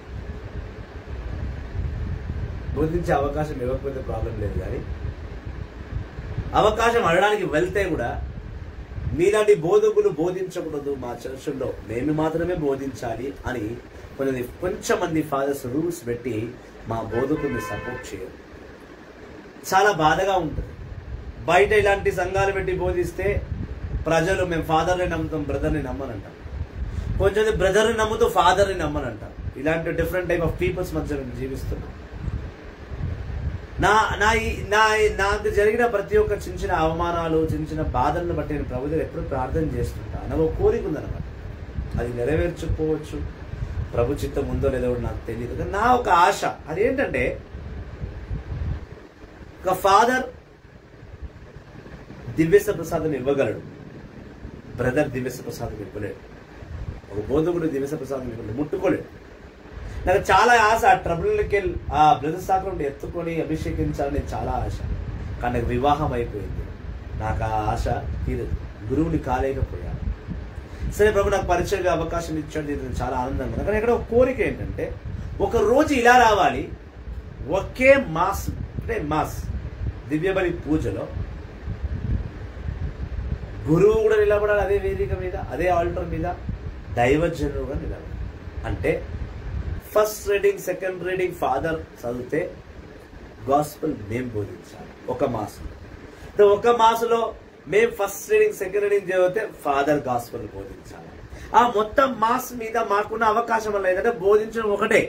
బోధించే అవకాశం ఇవ్వకపోతే ప్రాబ్లం లేదు కానీ అవకాశం అడగడానికి వెళ్తే కూడా మీలాంటి బోధకులు బోధించకూడదు మా చర్చిల్లో మేము మాత్రమే బోధించాలి అని కొన్ని కొంచెం మంది ఫాదర్స్ రూల్స్ పెట్టి మా బోధకుల్ని సపోర్ట్ చేయరు చాలా బాధగా ఉంటుంది బయట ఇలాంటి సంఘాలు పెట్టి బోధిస్తే ప్రజలు మేము ఫాదర్ని నమ్ముతాం బ్రదర్ని నమ్మనంటాం కొంచెం బ్రదర్ని నమ్ముతూ ఫాదర్ని నమ్మనంటాం ఇలాంటి డిఫరెంట్ టైప్ ఆఫ్ పీపుల్స్ మధ్య మేము జీవిస్తున్నాం నా నా ఈ- నా నాకు జరిగిన ప్రతి ఒక్క చిన్న చిన్న అవమానాలు చిన్న చిన్న బాధలను బట్టి నేను ప్రభు దగ్గర ఎప్పుడు ప్రార్థన చేస్తుంటా నాకు ఒక కోరిక ఉందన్నమాట అది నెరవేర్చకపోవచ్చు ప్రభు చిత్తం ఉందో లేదో కూడా నాకు తెలియదు కానీ నా ఒక ఆశ అదేంటంటే ఒక ఫాదర్ దివ్యస ప్రసాదం ఇవ్వగలడు బ్రదర్ దివ్యస ప్రసాదం ఇవ్వలేడు ఒక బోధకుడు దివ్యస ప్రసాదం ఇవ్వలేడు ముట్టుకోలేడు నాకు చాలా ఆశ ఆ ట్రబుల్కి వెళ్ళి ఆ బ్రదర్ సాకర్ నుండి ఎత్తుకొని అభిషేకించాలని చాలా ఆశ కానీ నాకు వివాహం అయిపోయింది నాకు ఆ ఆశ తీరదు గురువుని కాలేకపోయాను సరే ప్రభు నాకు పరిచయ అవకాశం ఇచ్చాడు ఇది చాలా ఆనందంగా ఉంది. కానీ ఇక్కడ ఒక కోరిక ఏంటంటే ఒక రోజు ఇలా రావాలి ఒకే మాస్ అంటే మాస్ దివ్యబలి పూజలో గురువు కూడా నిలబడాలి అదే వేదిక మీద అదే ఆల్టర్ మీద దైవజనుడు కూడా నిలబడాలి అంటే first reading second reading father చదివితే గాస్పల్ మేం బోధించాలి ఒక మాసంలో అంటే ఒక మాసంలో మేము ఫస్ట్ రీడింగ్ సెకండ్ రీడింగ్ చదివితే ఫాదర్ గాస్పల్ బోధించాలి ఆ మొత్తం మాస్ మీద మాకున్న అవకాశం వల్ల ఏంటంటే బోధించడం ఒకటే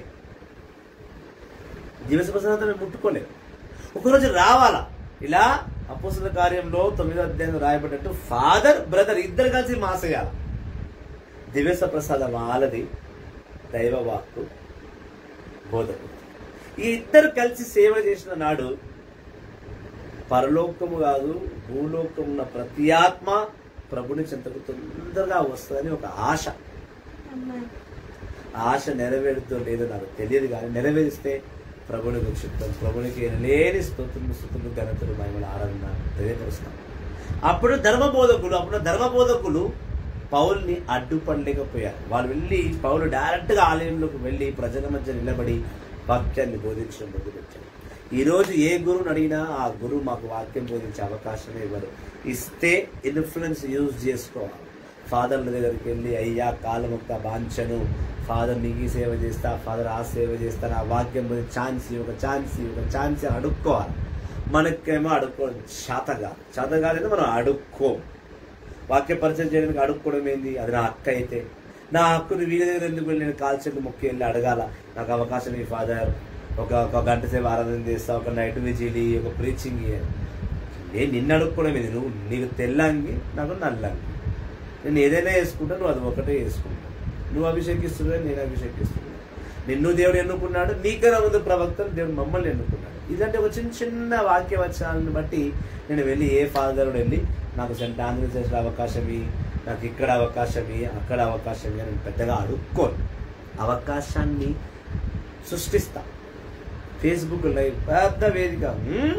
దివస ప్రసాదం మేము ముట్టుకోలేము ఒకరోజు రావాలా ఇలా అపోసల కార్యంలో తొమ్మిదో అధ్యాయం రాయబడ్డట్టు ఫాదర్ బ్రదర్ ఇద్దరు కలిసి మాసేయాల దివ్యస ప్రసాదం వాళ్ళది దైవ వాక్కు బోధకుడు ఈ ఇద్దరు కలిసి సేవ చేసిన నాడు పరలోకము కాదు భూలోకం ఉన్న ప్రతి ఆత్మ ప్రభుని చెంతకు తొందరగా వస్తుందని ఒక ఆశ ఆ ఆశ నెరవేరుతో లేదో నాకు తెలియదు కానీ నెరవేరిస్తే ప్రభునికి చిత్తం ప్రభునికి లేని స్తోత్రము స్థుతులు ఘనతలు మహిమల ఆరాధన తెలియపరుస్తాం అప్పుడు ధర్మబోధకులు అప్పుడు ధర్మబోధకులు పౌల్ని అడ్డుపడలేకపోయారు వాళ్ళు వెళ్ళి పౌలు డైరెక్ట్గా ఆలయంలోకి వెళ్ళి ప్రజల మధ్య నిలబడి వాక్యాన్ని బోధించడం మొదలుపెట్టారు ఈ రోజు ఏ గురువుని అడిగినా ఆ గురువు మాకు వాక్యం బోధించే అవకాశమే ఇవ్వరు ఇస్తే ఇన్ఫ్లుయెన్స్ యూజ్ చేసుకోవాలి ఫాదర్ల దగ్గరికి వెళ్ళి అయ్యా కాలం ఒక బాంచను ఫాదర్ నీకు ఈ సేవ చేస్తా ఫాదర్ ఆ సేవ చేస్తా ఆ వాక్యం పోయి ఛాన్స్ ఒక ఛాన్స్ ఒక ఛాన్స్ అడుక్కోవాలి మనకేమో అడుక్కో శాతగా శాత కాలేదు మనం అడుక్కో వాక్య పరిచయం చేయడానికి అడుక్కోవడం ఏంది అది నా హక్కు అయితే నా హక్కుని వీళ్ళ దగ్గర ఎందుకు వెళ్ళి నేను కాల్చెట్టు మొక్కి వెళ్ళి అడగాల నాకు అవకాశం ఈ ఫాదర్ ఒక ఒక గంట సేపు ఆరాధన చేస్తా ఒక నైట్ విజిలి ఒక ప్రీచింగ్ నేను నిన్ను అడుక్కోవడం ఏంది నువ్వు నీకు తెల్లంగి నాకు నల్లంగి నేను ఏదైనా వేసుకుంటా నువ్వు అది ఒకటే వేసుకుంటా నువ్వు అభిషేకిస్తున్నావు నేను అభిషేకిస్తున్నాను నిన్ను దేవుడు ఎన్నుకున్నాడు నీకన్నా ముందు ప్రవక్తలు దేవుడు మమ్మల్ని ఎన్నుకున్నాడు ఇదంటే ఒక చిన్న చిన్న వాక్య వచనాలను బట్టి నేను వెళ్ళి ఏ ఫాదర్ వెళ్ళి నాకు సెంట్ ఆంధ్రప్రదేశ్లో అవకాశం ఇయ్యి, నాకు ఇక్కడ అవకాశం ఇయ్యి, అక్కడ అవకాశం ఇయ్యి అని నేను పెద్దగా అడుక్కోను అవకాశాన్ని సృష్టిస్తా ఫేస్బుక్ లైవ్ పెద్ద వేదిక హ్మ్?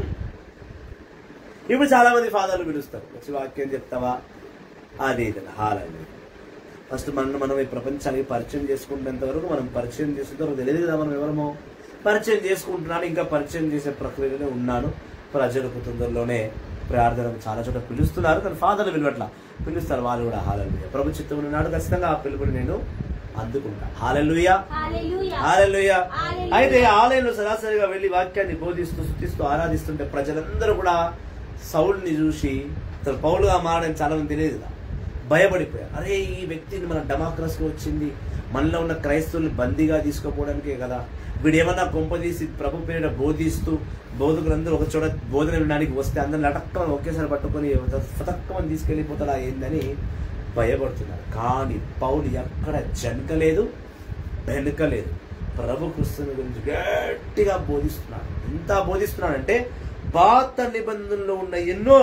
ఇప్పుడు చాలా మంది ఫాదర్లు పిలుస్తారు వచ్చి వాక్యం చెప్తావా అది ఇది హాలండి ఫస్ట్ మనం మనం ఈ ప్రపంచానికి పరిచయం చేసుకునేంత వరకు మనం పరిచయం చేసేంత వరకు తెలియదు కదా మనం ఎవరమో పరిచయం చేసుకుంటున్నాను ఇంకా పరిచయం చేసే ప్రక్రియలోనే ఉన్నాను ప్రజలకు తొందరలోనే ప్రార్థన చాలా చోట్ల పిలుస్తున్నారు కానీ ఫాదర్లు పిలవట్ల పిలుస్తారు వాళ్ళు కూడా హాలలుయ ప్రభు చిత్తం నాడు ఖచ్చితంగా ఆ పిలుపుని నేను అందుకుంటా హాలలుయా హల్లెలూయా హల్లెలూయా. హల్లెలూయా. అయితే ఆలయంలో సరాసరిగా వెళ్ళి వాక్యాన్ని బోధిస్తూ స్థుతిస్తూ ఆరాధిస్తుంటే ప్రజలందరూ కూడా సౌల్ని చూసి అతను పౌలుగా మారడం చాలా మంది తెలియదు కదా. భయపడిపోయారు అరే ఈ వ్యక్తిని మన డమాక్రస్కి వచ్చింది మనలో ఉన్న క్రైస్తవుల్ని బందీగా తీసుకుపోవడానికే కదా వీడు ఏమన్నా కొంపదీసి ప్రభు పేరిట బోధిస్తూ బోధకులందరూ ఒక చోట బోధన వినడానికి వస్తే అందరిని లటక్కమని ఒకేసారి పట్టుకొని ఫతక్కమని తీసుకెళ్ళిపోతాడా ఏందని భయపడుతున్నారు కానీ పౌలు ఎక్కడ జనకలేదు వెనుకలేదు ప్రభు క్రిస్తుని గురించి గట్టిగా బోధిస్తున్నాడు ఎంత బోధిస్తున్నాడంటే పాత నిబంధనలో ఉన్న ఎన్నో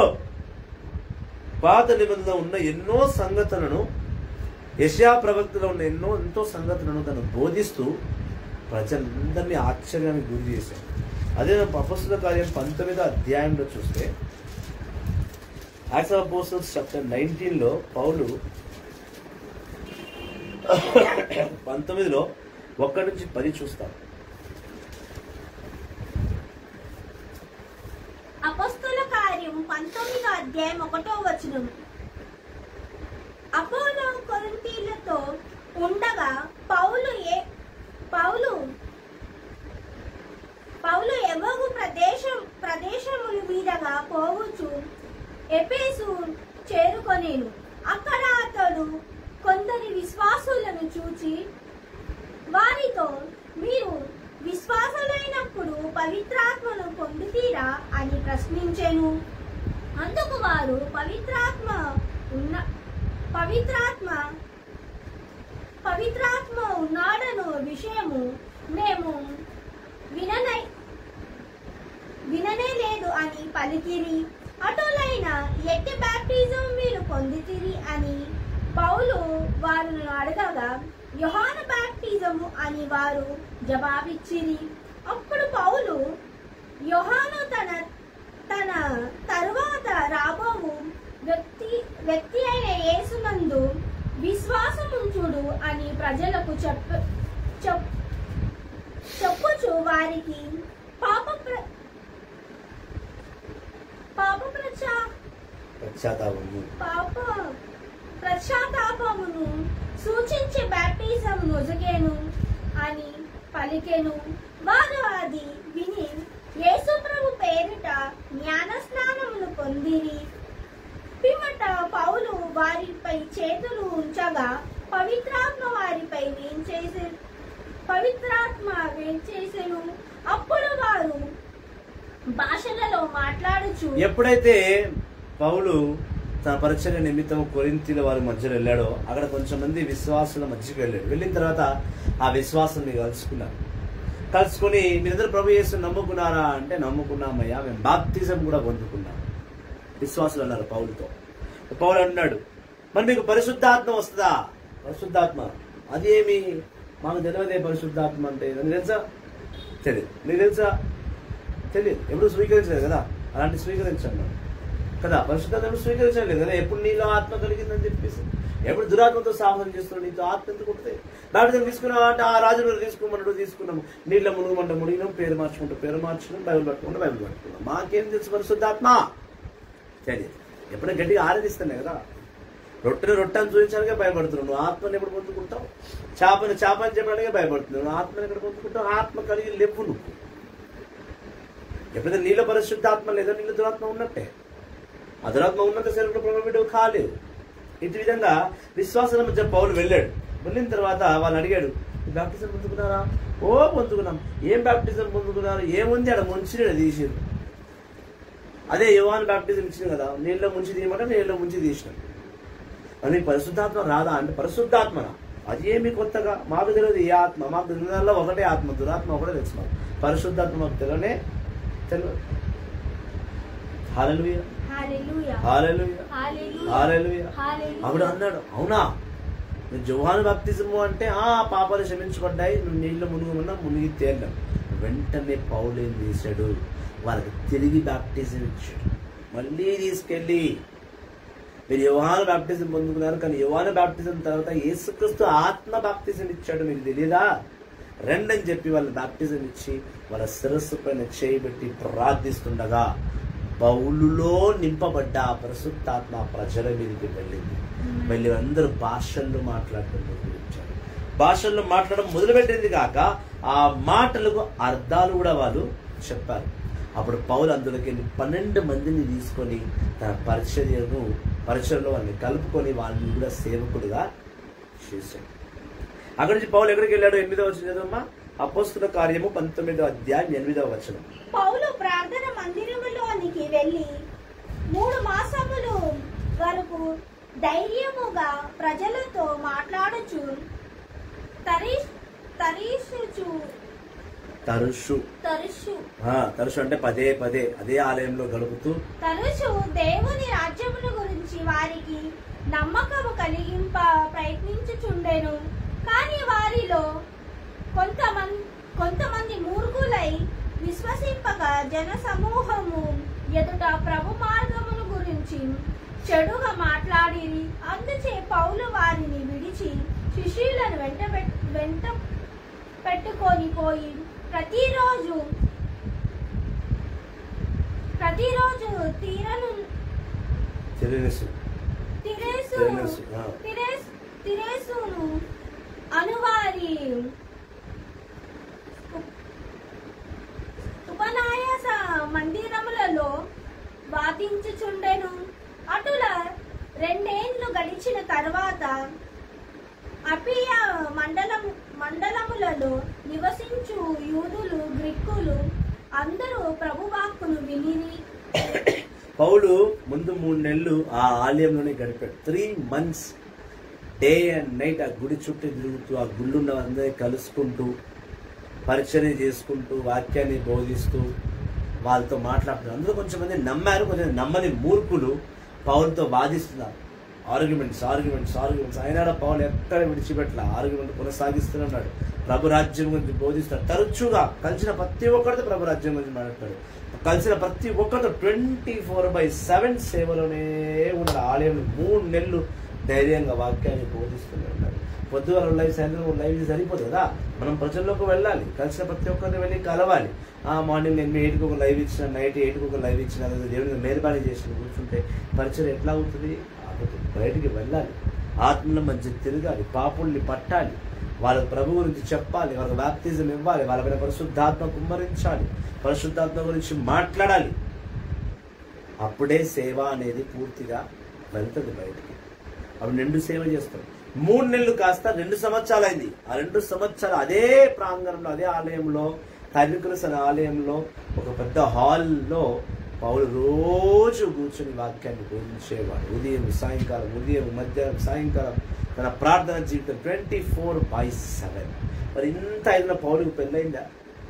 పాత నిబంధనలో ఉన్న ఎన్నో సంగతులను యశా ప్రవక్తలో ఉన్న ఎన్నో ఎంతో సంగతులను తను బోధిస్తూ ప్రజలందరినీ ఆశ్చర్యానికి గురి చేశాడు అదే అపస్తుల కార్యం పంతొమ్మిదో అధ్యాయంలో చూస్తే యాక్స్ ఆఫ్ అపోస్టల్స్ చాప్టర్ నైన్టీన్లో పౌలు పంతొమ్మిదిలో ఒక్కడి నుంచి పది చూస్తాం అపస్తుల కార్యం పంతొమ్మిదో అధ్యాయం ఒకటో వచనం అపోలో కొరింథీలతో ఉండగా పౌలు ఏ పౌలు పౌలు ఎవగు ప్రదేశం ప్రదేశముల మీదగా పోవచ్చు ఎపేసు చేరుకొనేను అక్కడ అతడు కొందరి విశ్వాసులను చూచి వారితో మీరు విశ్వాసులైనప్పుడు పవిత్రాత్మను పొందుతీరా అని ప్రశ్నించెను అందుకు వారు పవిత్రాత్మ ఉన్న పవిత్రాత్మ పవిత్రాత్మ ఉన్నాడను విషయము మేము విననై విననే లేదు అని పలికిరి అటులైన ఎట్టి బాప్టిజం మీరు పొందితిరి అని పౌలు వారిని అడగగా యోహాను బాప్టిజము అని వారు జవాబిచ్చిరి అప్పుడు పౌలు యోహాను తన తన తరువాత రాబోవు వ్యక్తి వ్యక్తి అయిన యేసునందు విశ్వాసముంచుడు అని ప్రజలకు చెప్ప చెప్ చెప్పుచు వారికి పాప ప్ర పాప ప్రచా పశ్చాత్తాపము పాప పశ్చాత్తాపమును సూచించే బ్యాప్టిజం నొసగేను అని పలికెను వారు అది విని యేసుప్రభు పేరిట జ్ఞాన స్నానమును పొందిరి పిమ్మట పౌలు వారిపై చేతులు ఉంచగా పవిత్రాత్మ వారిపై వేంచేసే పవిత్రాత్మ వేంచేసెను అప్పుడు వారు భాషలలో మాట్లాడుచు ఎప్పుడైతే పౌలు తన పరిచయ నిమిత్తం కొరింతీల వారి మధ్యలో వెళ్ళాడో అక్కడ కొంచెం మంది విశ్వాసుల మధ్యకి వెళ్ళాడు వెళ్ళిన తర్వాత ఆ విశ్వాసాన్ని కలుసుకున్నారు కలుసుకొని మీరందరూ ప్రభు యేసు నమ్ముకున్నారా అంటే నమ్ముకున్నామయ్యా మేము బాప్తిజం కూడా పొందుకున్నాం విశ్వాసులు అన్నారు పౌలుతో పౌలు అన్నాడు మరి మీకు పరిశుద్ధాత్మ వస్తుందా పరిశుద్ధాత్మ అదేమి మాకు తెలియదే పరిశుద్ధాత్మ అంటే నీకు తెలుసా తెలియదు నీకు తెలుసా తెలియదు ఎప్పుడు స్వీకరించలేదు కదా అలాంటి స్వీకరించన్నాడు కదా పరిశుద్ధాత్మ స్వీకరించలేదు కదా ఎప్పుడు నీలో ఆత్మ కలిగిందని చెప్పేసి ఎప్పుడు దురాత్మతో సాహసం చేస్తున్నాడు నీతో ఆత్మ ఎందుకు ఉంటుంది బాప్టిజం తీసుకున్నావు అంటే ఆ రాజులు తీసుకోమన్నాడు తీసుకున్నాము నీళ్ళ మునుగమంట మునిగినాం పేరు మార్చుకుంటూ పేరు మార్చుకున్నాం బైబిల్ పట్టుకుంటూ బైబిల్ పట్టుకున్నాం మాకేం తెలుసు పరిశుద్ధాత్మ తెలియదు ఎప్పుడైనా గట్టిగా ఆరాధిస్తానే కదా రొట్టెని రొట్టెని చూపించడానికే భయపడుతున్నావు నువ్వు ఆత్మని ఎప్పుడు పొందుకుంటావు చేపని చేప అని చెప్పడానికే భయపడుతున్నావు నువ్వు ఆత్మని ఎక్కడ పొందుకుంటావు ఆత్మ కలిగి లేవు నువ్వు ఎప్పుడైతే నీళ్ళ పరిశుద్ధాత్మ లేదో నీళ్ళ దురాత్మ ఉన్నట్టే ఆ దురాత్మ ఉన్నంత సేపు ప్రభావితం కాలేదు ఇటు విధంగా విశ్వాసం మధ్య పౌలు వెళ్ళాడు వెళ్ళిన తర్వాత వాళ్ళు అడిగాడు "ఈ బాప్టిజం పొందుకున్నారా ఓ పొందుకున్నాం ఏం బాప్టిజం పొందుకున్నారు ఏముంది ఆడ ముంచి తీసిరు అదే యువాన్ బాప్టిజం ఇచ్చింది కదా నీళ్ళ ముంచి తీయమంటే నీళ్ళ ముంచి తీసినాం అని పరిశుద్ధాత్మ రాదా అంటే పరిశుద్ధాత్మ అది ఏమి కొత్తగా మాకు తెలియదు ఏ ఆత్మ మాకు తెలియదు ఒకటే ఆత్మ దురాత్మ ఒకటే తెలుసు మాకు పరిశుద్ధాత్మ మాకు తెలియనే తెలియదు హాలలుయ హల్లెలూయా హాలలుయ హల్లెలూయా హాలలుయ హల్లెలూయా అప్పుడు అన్నాడు అవునా నువ్వు జోహాను బాప్తిజము అంటే ఆ పాపాలు క్షమించబడ్డాయి నువ్వు నీళ్ళు మునుగుమన్నా మునిగి తేలినాం వెంటనే పౌలు ఏం చేశాడు వాళ్ళకి తిరిగి బాప్టిజం ఇచ్చాడు మళ్ళీ తీసుకెళ్ళి మీరు యువహాను బాప్టిజం పొందుకున్నారు కానీ యువహాను బాప్టిజం తర్వాత యేసుక్రీస్తు ఆత్మ బాప్టిజం ఇచ్చాడు మీకు తెలియదా రండి అని చెప్పి వాళ్ళు బాప్టిజం ఇచ్చి వాళ్ళ శిరస్సు పైన చేయబెట్టి ప్రార్థిస్తుండగా బౌలులో నింపబడ్డ ఆ పరిశుద్ధాత్మ ప్రజల మీదకి వెళ్ళింది వెళ్ళి అందరూ భాషల్లో మాట్లాడటం మొదలుపెట్టారు భాషల్లో మాట్లాడడం మొదలుపెట్టింది కాక ఆ మాటలకు అర్థాలు కూడా వాళ్ళు చెప్పారు అప్పుడు పౌలు అందులోకి వెళ్ళి పన్నెండు మందిని తీసుకొని తన పరిచర్యను పరిచయలో వాళ్ళని కలుపుకొని వాళ్ళని కూడా సేవకుడుగా చేశాడు అక్కడి నుంచి పౌలు ఎక్కడికి వెళ్ళాడు ఎనిమిదో వచ్చిన చదవమ్మా అపోస్తుల కార్యము పంతొమ్మిదో అధ్యాయం ఎనిమిదవ వచనం పౌలు ప్రార్థన మందిరములోనికి వెళ్ళి మూడు మాసములు వరకు ధైర్యముగా ప్రజలతో మాట్లాడుచు తరీష్ తరీషుచు తరుషు తరుషు ఆ, తరుషు అంటే పదే పదే అదే ఆలయంలో గడుపుతూ తరచు దేవుని రాజ్యముల గురించి వారికి నమ్మకము కలిగింప ప్రయత్నించుచుండెను కానీ వారిలో కొంతమంది కొంతమంది మూర్ఖులై విశ్వసింపక జన సమూహము ఎదుట ప్రభు మార్గమును గురించి చెడుగా మాట్లాడిరి అందుచే పౌలు వారిని విడిచి శిష్యులను వెంట వెంట పెట్టుకొని పోయి ప్రతిరోజు ప్రతిరోజు తీరను తెలియసు తిరేసు తిరేసు, ఆ. తిరేస్ తిరేసును అనువారి ఉప్- ఉపనాయాస మందిరములలో వాదించుచుండెను అటుల రెండేండ్లు గడిచిన తర్వాత అపియ మండలం మండలములలో నివసించు యూదులు గ్రీకులు అందరూ ప్రభువాక్కును వినిరి పౌలు ముందు మూడు నెలలు ఆ ఆలయంలోనే గడిపాడు three months day and night ఆ గుడి చుట్టూ తిరుగుతూ ఆ గుళ్ళున్న అందరినీ కలుసుకుంటూ పరిచర్య చేసుకుంటూ వాక్యాన్ని బోధిస్తూ వాళ్ళతో మాట్లాడుతున్నారు అందులో కొంచెం మంది నమ్మారు కొంచెం నమ్మని మూర్ఖులు పౌలతో వాదిస్తున్నారు ఆర్గ్యుమెంట్స్ ఆర్గ్యుమెంట్స్ ఆర్గ్యుమెంట్స్ అయినా పౌలు ఎక్కడ విడిచిపెట్టలే ఆర్గ్యుమెంట్ కొనసాగిస్తున్నాడు ప్రభు రాజ్యం గురించి బోధిస్తాడు తరచుగా కలిసిన ప్రతి ఒక్కరితో ప్రభు రాజ్యం గురించి మాట్లాడతాడు కలిసిన ప్రతి ఒక్కరితో ట్వంటీ ఫోర్ బై సెవెన్ సేవలోనే ఉన్నాడు ఆలయంలో మూడు నెలలు ధైర్యంగా వాక్యాన్ని బోధిస్తూనే ఉన్నాడు పొద్దుగల లైవ్ సాయంత్రం లైవ్ సరిపోదు కదా మనం ప్రజల్లోకి వెళ్ళాలి కలిసిన ప్రతి ఒక్కరిని వెళ్ళి కలవాలి ఆ మార్నింగ్ నేను ఎయిట్కి ఒక లైవ్ ఇచ్చిన నైట్ ఎయిట్కి ఒక లైవ్ ఇచ్చిన లేదా దేవుడికి మేలుబాని చేసిన కూర్చుంటే పరిచయం ఎట్లా అవుతుంది కాబట్టి బయటికి వెళ్ళాలి ఆత్మల మధ్య తిరగాలి పాపుల్ని పట్టాలి వాళ్ళ ప్రభు గురించి చెప్పాలి వాళ్ళకి బాప్తిజం ఇవ్వాలి వాళ్ళ పైన పరిశుద్ధాత్మ కుమ్మరించాలి పరిశుద్ధాత్మ గురించి మాట్లాడాలి అప్పుడే సేవ అనేది పూర్తిగా వెళ్తుంది బయటికి అప్పుడు నిండు సేవ చేస్తాం మూడు నెలలు కాస్త రెండు సంవత్సరాలు అయింది ఆ రెండు సంవత్సరాలు అదే ప్రాంగణంలో అదే ఆలయంలో కైలికులస్ అనే ఆలయంలో ఒక పెద్ద హాల్లో పౌలు రోజు కూర్చుని వాక్యాన్ని బోధించేవాడు ఉదయం సాయంకాలం ఉదయం మధ్యాహ్నం సాయంకాలం తన ప్రార్థన జీవితం ట్వంటీ ఫోర్ బై సెవెన్ మరి ఇంత అయిన పౌలుకి పెళ్ళైందా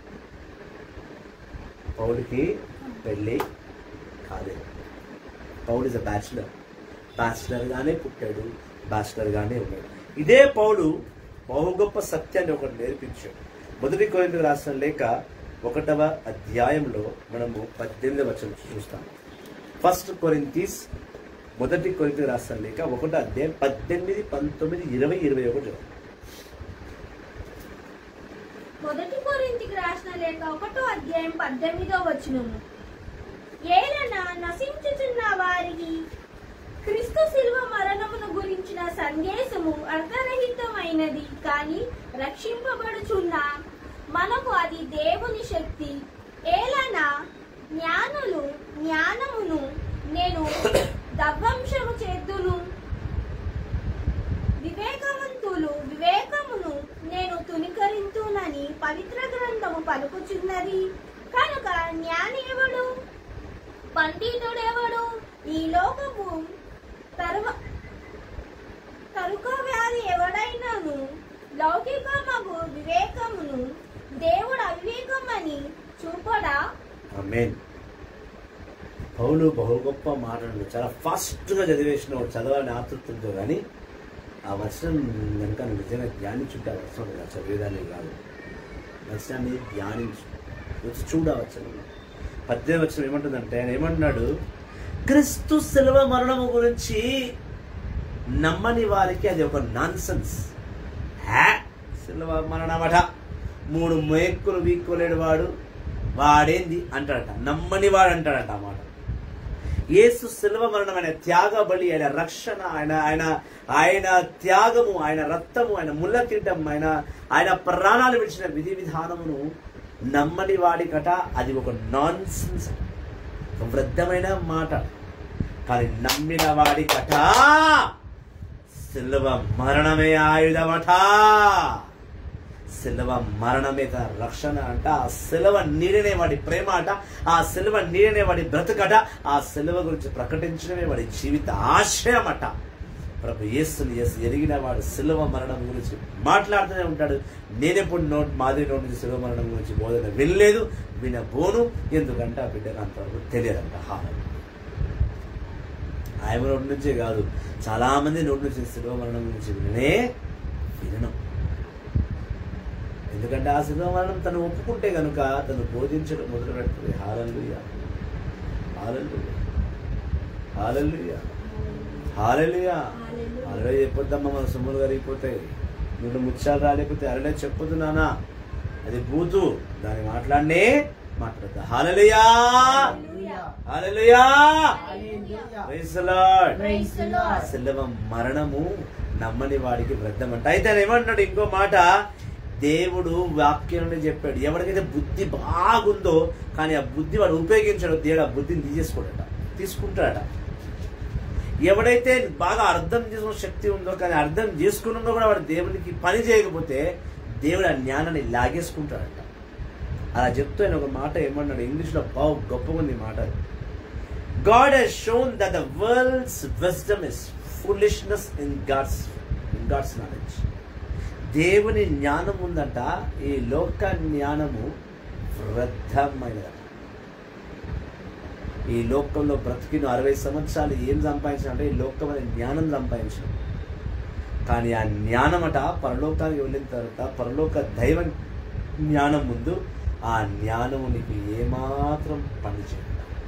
పౌలుకి పెళ్ళి కాలేదు పౌలు ఇస్ అ బ్యాచులర్ బ్యాచులర్గానే పుట్టాడు బ్యాచులర్గానే ఉన్నాడు ఇదే పౌలు బహు గొప్ప సత్యాన్ని ఒకటి నేర్పించాడు మొదటి కొరింథీయులకు రాసిన లేక ఒకటవ అధ్యాయంలో మనము పద్దెనిమిది వచనం చూస్తాం ఫస్ట్ కొరింతీస్ మొదటి కొరింత రాస్తాను లేక ఒకటో అధ్యాయం పద్దెనిమిది పంతొమ్మిది ఇరవై ఇరవై ఒకటి మొదటి కొరింథీకి రాసిన లేక ఒకటో అధ్యాయం పద్దెనిమిదో వచనము ఏలన నశించుచున్న వారికి క్రీస్తు శిల్వ మరణమును గురించిన సందేశము అర్థరహితమైనది కానీ రక్షింపబడుచున్న మనకు అది దేవుని శక్తి ఏలన జ్ఞానులు జ్ఞానమును నేను దవ్వంశము చేద్దును వివేకవంతులు వివేకమును నేను తునికరింతునని పవిత్ర గ్రంథము పలుకుచున్నది కనుక జ్ఞాని ఎవడు పండితుడెవడు ఈ లోకము తరువ తరుక వ్యాధి ఎవడైనాను లౌకికమగు వివేకమును దేవుడు అవివేకమని చూపడా ఆమేన్ పౌలు బహు గొప్ప మాటలు చాలా ఫాస్ట్గా చదివేసిన చదవాలని ఆతృతంతో కానీ ఆ వచనం కనుక నువ్వు నిజంగా ధ్యానించుంటే ఆ వచనం కదా చదివేదాన్ని కాదు వచనాన్ని ధ్యానించు వచ్చి చూడ వచనం పద్దెనిమిది వచనం ఏమంటుందంటే ఆయన ఏమంటున్నాడు క్రిస్తు శిలువ మరణము గురించి నమ్మని వారికి అది ఒక నాన్సెన్స్ హ్యా శిలువ మరణమట మూడు మేక్కులు వీక్కోలేడు వాడు వాడేంది అంటాడట నమ్మని వాడు అంటాడట ఆ మాట యేసు శిల్వ మరణం ఆయన త్యాగ బలి ఆయన రక్షణ ఆయన ఆయన ఆయన త్యాగము ఆయన రక్తము ఆయన ముళ్ళ కిరీటం ఆయన ఆయన ప్రాణాలు విడిచిన విధి విధానమును నమ్మని వాడికట అది ఒక నాన్ సెన్స్ వృద్ధమైన మాట కానీ నమ్మిన వాడికట శిల్వ మరణమే ఆయుధమట శిలవ మరణమే తన రక్షణ అంట ఆ శిలవ నీడనే వాడి ప్రేమ అట ఆ శిలవ నీడనే వాడి బ్రతుకట ఆ శిలవ గురించి ప్రకటించడమే వాడి జీవిత ఆశయం అట ప్రభు యేసుని యేసు ఎరిగిన వాడు శిలవ మరణం గురించి మాట్లాడుతూనే ఉంటాడు నేనెప్పుడు నోట్ మాదిరి నోటి నుంచి శిలవ మరణం గురించి బోధన వినలేదు వినబోను ఎందుకంటే ఆ బిడ్డకు అంతవరకు తెలియదంట హారం ఆయన నోటి నుంచే కాదు చాలా మంది నోటి నుంచి శిలవ మరణం గురించి విననే వినను ఎందుకంటే ఆ శిలువ మరణం తను ఒప్పుకుంటే కనుక తను బోధించడం మొదలు పెడుతుంది హాలల్లుయ హాలల్లుయ హాలల్లుయ హాలల్లుయ అరడే చెప్పొద్దమ్మా మన సొమ్ములు కరిగిపోతాయి నువ్వు ముత్యాలు రాలేకపోతే అరడే చెప్పొద్దు నానా అది బూతు దాన్ని మాట్లాడనే మాట్లాడతా హాలలుయా హాలలుయా Praise the Lord. Praise the Lord. శిలవ మరణము నమ్మని వాడికి వృద్ధం అంట అయితే ఆయన ఏమంటున్నాడు ఇంకో మాట దేవుడు వాక్యంలో చెప్పాడు ఎవరికైతే బుద్ధి బాగుందో కానీ ఆ బుద్ధి వాడు ఉపయోగించాడో దేవుడు ఆ బుద్ధిని తీసేసుకోడట తీసుకుంటాడట ఎవడైతే బాగా అర్థం చేసుకున్న శక్తి ఉందో కానీ అర్థం చేసుకున్నా కూడా వాడు దేవునికి పని చేయకపోతే దేవుడు ఆ జ్ఞానాన్ని లాగేసుకుంటాడట అలా చెప్తూ ఆయన ఒక మాట ఏమన్నాడు ఇంగ్లీష్లో బాగు గొప్పగా ఉంది ఈ మాట God has shown that the world's wisdom is foolishness in God's in God's knowledge. దేవుని జ్ఞానం ఉందంట ఈ లోక జ్ఞానము వృద్ధమైనదట ఈ లోకంలో బ్రతికిన అరవై సంవత్సరాలు ఏం సంపాదించిన అంటే ఈ లోకం అనే జ్ఞానం సంపాదించిన కానీ ఆ జ్ఞానమట పరలోకానికి వెళ్ళిన తర్వాత పరలోక దైవ జ్ఞానం ముందు ఆ జ్ఞానము నీకు ఏమాత్రం పనిచేయదు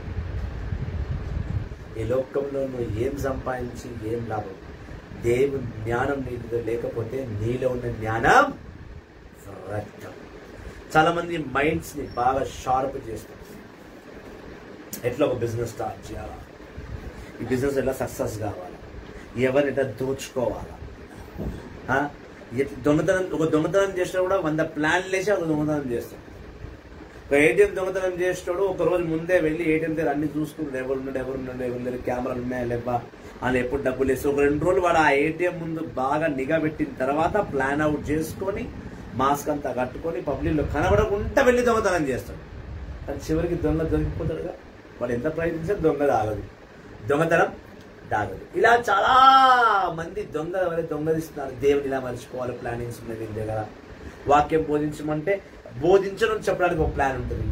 ఈ లోకంలో నువ్వు ఏం సంపాదించి ఏం లాభం దేవుని జ్ఞానం నీలో లేకపోతే నీలో ఉన్న జ్ఞానం రక్తం చాలా మంది మైండ్స్ ని బాగా షార్ప్ చేస్తారు ఎట్లా ఒక బిజినెస్ స్టార్ట్ చేయాలా ఈ బిజినెస్ ఎలా సక్సెస్ కావాలా ఎవరిని ఎట్లా దోచుకోవాలా ఆ? ఎట్ల- దొంగతనం ఒక దొంగతనం చేసినా కూడా వంద ప్లాన్లు వేసి ఒక దొంగతనం చేస్తాం ఒక ఏటీఎం దొంగతనం చేసేటోడు ఒక రోజు ముందే వెళ్ళి ఏటీఎం దగ్గర అన్ని చూసుకుంటాడు ఎవరు ఉన్నాడు ఎవరు ఉన్నాడు ఎవరి దగ్గర కెమెరాలు ఉన్నాయా లేవా వాళ్ళు ఎప్పుడు డబ్బులు వేసి ఒక రెండు రోజులు వాడు ఆ ఏటీఎం ముందు బాగా నిఘా పెట్టిన తర్వాత ప్లాన్ అవుట్ చేసుకొని మాస్క్ అంతా కట్టుకొని పబ్లిక్లో కనబడకుండా వెళ్ళి దొంగతనం చేస్తాడు కానీ చివరికి దొంగ దొరికిపోతాడుగా వాడు ఎంత ప్రయత్నించినా దొంగ దాగదు దొంగతనం దాగదు ఇలా చాలా మంది దొంగ ఎవరైతే దొంగలిస్తున్నారు దేవుని ఇలా మర్చిపోవాలి ప్లానింగ్స్ ఉన్నాయి వీళ్ళ దగ్గర వాక్యం బోధించమంటే బోధించడం చెప్పడానికి ఒక ప్లాన్ ఉంటుంది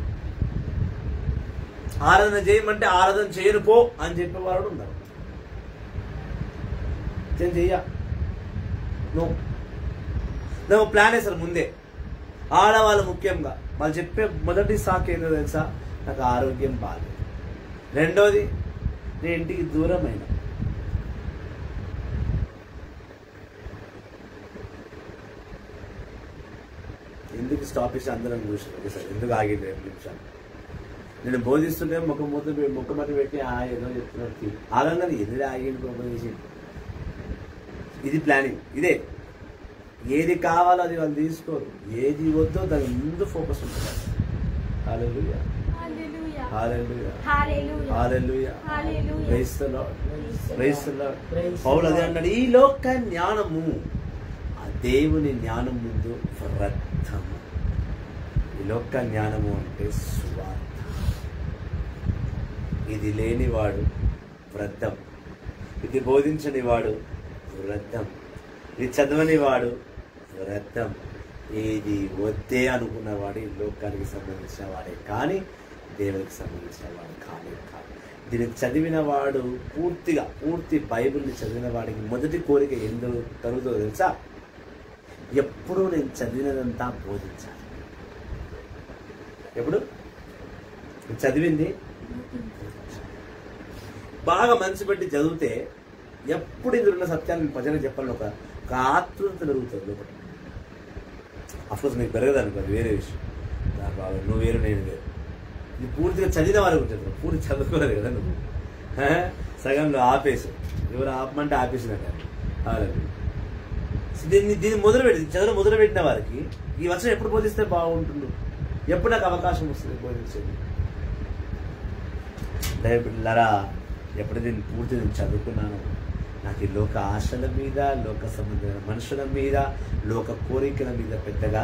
ఆరాధన చేయమంటే ఆరాధన చేయను పో అని చెప్పేవాడు ఉన్నారు నేను చెయ్య నో నువ్వు ప్లాన్ వేస్తారు ముందే ఆడవాళ్ళు ముఖ్యంగా వాళ్ళు చెప్పే మొదటి సాకు ఏంటో తెలుసా నాకు ఆరోగ్యం బాగాలేదు రెండోది నేను ఇంటికి దూరమైన ఎందుకు స్టాప్ చేసి అందరం చూసాను ఒకసారి ఎందుకు ఆగింది రెండు నిమిషాలు నేను బోధిస్తుంటే ముఖం మూత ముఖం మట్టి పెట్టి ఆ ఏదో చెప్తున్నట్టు ఆగంగానే ఎదురు ఆగింది గొప్ప చేసి ఇది ప్లానింగ్ ఇదే ఏది కావాలో అది వాళ్ళు తీసుకోరు ఏది వద్దో దాని ముందు ఫోకస్ ఉంటుంది Hallelujah. హల్లెలూయా Hallelujah. హల్లెలూయా Hallelujah. Hallelujah Praise the Lord. Praise the Lord. Praise the పౌలు అదే Lord. అన్నాడు ఈ లోక జ్ఞానము ఆ దేవుని జ్ఞానం ముందు వ్యర్థము ఈ లోక జ్ఞానము అంటే సువార్త ఇది లేనివాడు వృద్ధం ఇది బోధించని వాడు వృద్ధం ఇది చదవని వాడు వృద్ధం ఏది వద్దే అనుకున్నవాడు ఈ లోకానికి సంబంధించిన వాడే కానీ దేవునికి సంబంధించిన వాడు కానే కాదు దీన్ని చదివిన వాడు పూర్తిగా పూర్తి బైబిల్ని చదివిన వాడికి మొదటి కోరిక ఎందుకు కలుగుతుందో తెలుసా ఎప్పుడూ నేను చదివినదంతా బోధించాలి ఎప్పుడు నేను చదివింది బాగా మనసు పెట్టి చదివితే ఎప్పుడు ఎదురున్న సత్యాన్ని ప్రజలకు చెప్పాలని ఒక ఒక ఆతృత పెరుగుతుంది లోపల అఫ్కోర్స్ మీకు పెరగదు అనుకో అది వేరే విషయం నాకు బాగా నువ్వు వేరు నేను వేరు ఇది పూర్తిగా చదివిన వారికి ఉంటుంది పూర్తి చదువుకోలేదు కదా నువ్వు హ? సగంలో ఆపేసి ఎవరు ఆపమంటే ఆపేసినట్టు దీన్ని దీన్ని మొదలుపెట్టి చదువు మొదలుపెట్టిన వారికి ఈ వర్షం ఎప్పుడు బోధిస్తే బాగుంటుంది ఎప్పుడు నాకు అవకాశం వస్తుంది బోధించేది దయబిడ్డలారా ఎప్పుడు దీన్ని పూర్తి నేను చదువుకున్నాను నాకు ఈ లోక ఆశల మీద లోక సంబంధమైన మనుషుల మీద లోక కోరికల మీద పెద్దగా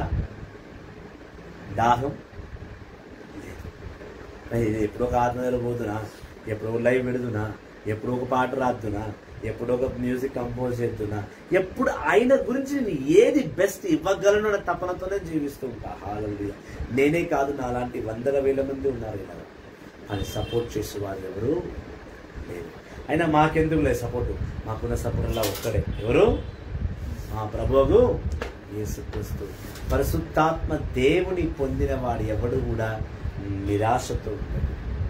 దాహం లేదు మరి ఇది ఎప్పుడో ఒక ఆత్మహత్యలో పోతున్నా ఎప్పుడో ఒక లైవ్ పెడుతున్నా ఎప్పుడో ఒక పాట రాస్తున్నా ఎప్పుడో ఒక మ్యూజిక్ కంపోజ్ చేస్తున్నా ఎప్పుడు ఆయన గురించి నేను ఏది బెస్ట్ ఇవ్వగలను అనే తపనతోనే జీవిస్తూ ఉంటా హాలలుగా నేనే కాదు నా అలాంటి వందల వేల మంది ఉన్నారు ఇలా అని సపోర్ట్ చేసే వారు ఎవరు లేదు అయినా మాకెందుకు లేదు సపోర్ట్ మాకున్న సపోర్ట్ అలా ఒక్కడే ఎవరు మా ప్రభువు యేసుక్రీస్తు పరిశుద్ధాత్మ దేవుని పొందిన వాడు ఎవడు కూడా నిరాశతో ఉండడు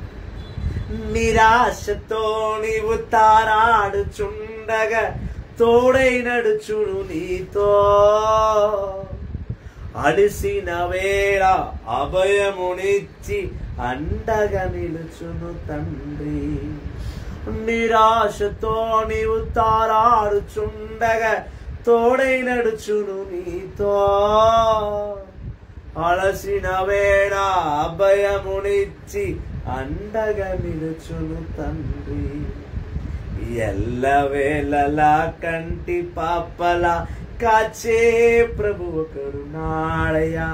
నిరాశతో నీవు తారాడుచుండగా తోడై నడుచును నీతో అడిసిన వేళ అభయమునిచ్చి అండగా నిలుచును తండ్రి నిరాశతో నీవు తారాడుచుండగా తోడై నడుచును నీతో అలసిన వేళ అభయమునిచ్చి అండగా నిలుచును తండ్రి ఎల్లవేళలా కంటి పాపల కాచే ప్రభు ఒకడు నాడయా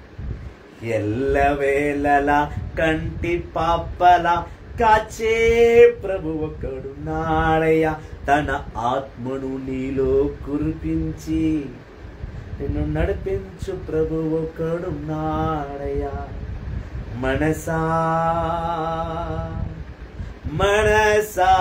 ఎల్లవేళలా కంటి పాపల కాచే ప్రభు ఒకడు నాడయ్య తన ఆత్మను నీలో కురిపించి నిన్ను నడిపించు ప్రభు ఒకడు నాడయ్యా మనసా మనసా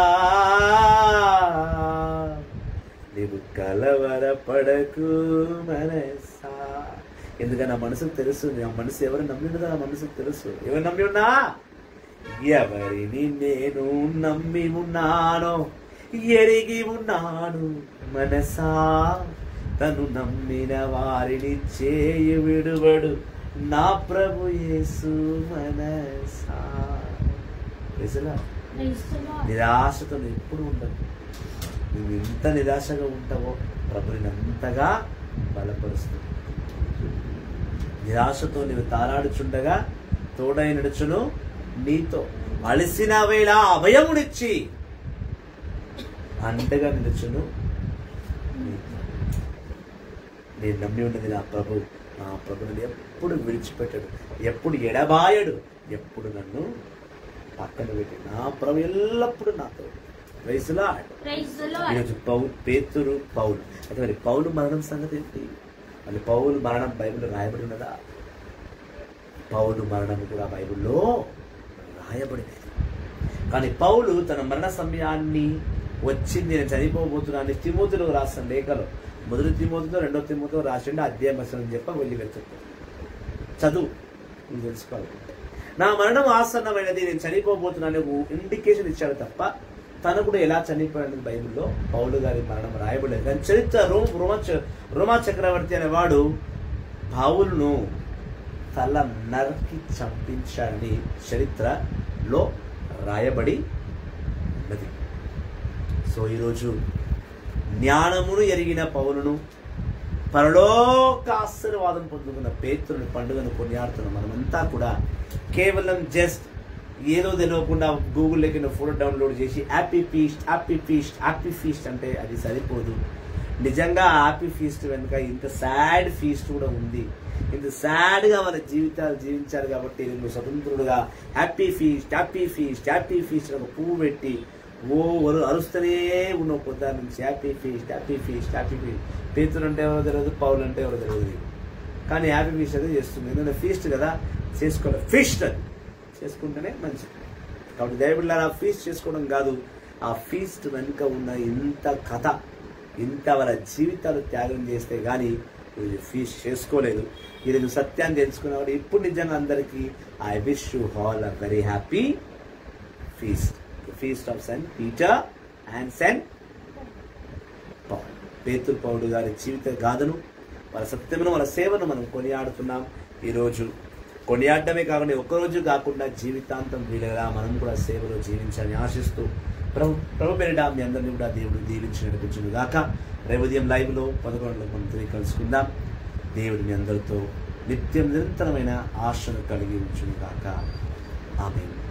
నీవు కలవరపడకు మనసా ఎందుకని నా మనసుకు తెలుసు నా మనసు ఎవరు నమ్మి ఉన్నదో నా మనసుకు తెలుసు ఎవరు నమ్మి ఉన్నా ఎవరిని నేను నమ్మి ఉన్నానో ఎరిగి ఉన్నాను మనసా తను నమ్మిన వారిని చేయి విడువడు నా ప్రభు యేసు మనసా ప్రజలా నిరాశతో నువ్వు ఎప్పుడు ఉండదు నువ్వు ఎంత నిరాశగా ఉంటావో ప్రభు నిన్ను అంతగా బలపరుస్తుంది నిరాశతో నీవు తారాడుచుండగా తోడై నడుచును నీతో అలసిన వేళ అభయమునిచ్చి అండగా నిలుచును నీతో నేను నమ్మి ఉన్నది నా ప్రభు నా ప్రభు నన్ను ఎప్పుడు విడిచిపెట్టాడు ఎప్పుడు ఎడబాయడు ఎప్పుడు నన్ను పక్కన పెట్టి నా ప్రభు ఎల్లప్పుడూ నాతో వయసులా ప్రైజ్ ద లార్డ్ ఈరోజు పౌలు పేతురు పౌలు అయితే మరి పౌలు మరణం సంగతి ఏంటి మరి పౌలు మరణం బైబిల్లో రాయబడి ఉన్నదా పౌలు మరణం కూడా బైబిల్లో రాయబడినది కానీ పౌలు తన మరణ సమయాన్ని వచ్చింది నేను చనిపోబోతున్నాను తిమోతిలో రాసిన లేఖలో మొదటి తిమోతిలో రెండో తిమోతిలో రాసిండు అధ్యాయం అసలు అని చెప్ప వెళ్ళి వెళ్తుంది చదువు నువ్వు తెలుసుకోవాలి నా మరణం ఆసన్నమైనది నేను చనిపోబోతున్నాను ఇండికేషన్ ఇచ్చాడు తప్ప తను కూడా ఎలా చనిపోయాడు బైబిల్లో పౌలు గారి మరణం రాయబడలేదు కానీ చరిత్ర రోమ రోమ చ- రోమా చక్రవర్తి అనేవాడు పౌలును తల నరికి చంపించాడని చరిత్రలో రాయబడి ఉన్నది సో ఈరోజు జ్ఞానమును ఎరిగిన పౌలును పరలోక ఆశీర్వాదం పొందుకున్న పేతురుని పండుగను కొనియాడుతున్న మనమంతా కూడా కేవలం జస్ట్ ఏదో తెలియకుండా గూగుల్లోకి ఫోటో డౌన్లోడ్ చేసి happy feast happy feast happy feast అంటే అది సరిపోదు నిజంగా హ్యాపీ ఫీస్ట్ వెనుక ఇంత సాడ్ ఫీస్ట్ కూడా ఉంది ఇంత సాడ్గా మన జీవితాలు జీవించారు కాబట్టి నువ్వు స్వతంత్రుడుగా happy feast happy feast happy feast అని ఒక పువ్వు పెట్టి ఓ వరు అరుస్తూనే ఉన్నావు పొద్దున్న నుంచి happy feast happy feast happy feast పేతులు అంటే ఎవరో తెలియదు పౌలు అంటే ఎవరో తెలియదు కానీ హ్యాపీ ఫీస్ట్ అయితే చేస్తుంది ఎందుకంటే ఫీస్ట్ కదా చేసుకోవాలి ఫీస్ట్ అది చేసుకుంటేనే మంచిది కాబట్టి దయబిడ్డారా ఫీస్ట్ చేసుకోవడం కాదు ఆ ఫీస్ట్ వెనుక ఉన్న ఇంత కథ ఇంత వాళ్ళ జీవితాలు త్యాగం చేస్తే కానీ వీళ్ళు ఫీస్ట్ చేసుకోలేదు ఈరోజు సత్యాన్ని తెలుసుకున్నవాడు ఇప్పుడు నిజంగా అందరికీ I wish you all a very happy feast feast of saint Peter and saint Paul పేతురు పౌడు గారి జీవిత గాథను వాళ్ళ సత్యమును వాళ్ళ సేవను మనం కొనియాడుతున్నాం ఈరోజు కొనియాడమే కాకుండా ఒక్కరోజు కాకుండా జీవితాంతం వీలుగా మనం కూడా సేవలో జీవించాలని ఆశిస్తూ ప్రభు ప్రభు పేరిట మీ అందరినీ కూడా దేవుడు దీవించి నడిపించును గాక రేపు ఉదయం లైవ్లో పదకొండులకు మనం తిరిగి కలుసుకుందాం దేవుడు మీ అందరితో నిత్యం నిరంతరమైన ఆశను కలిగి ఉంచును గాక ఆమె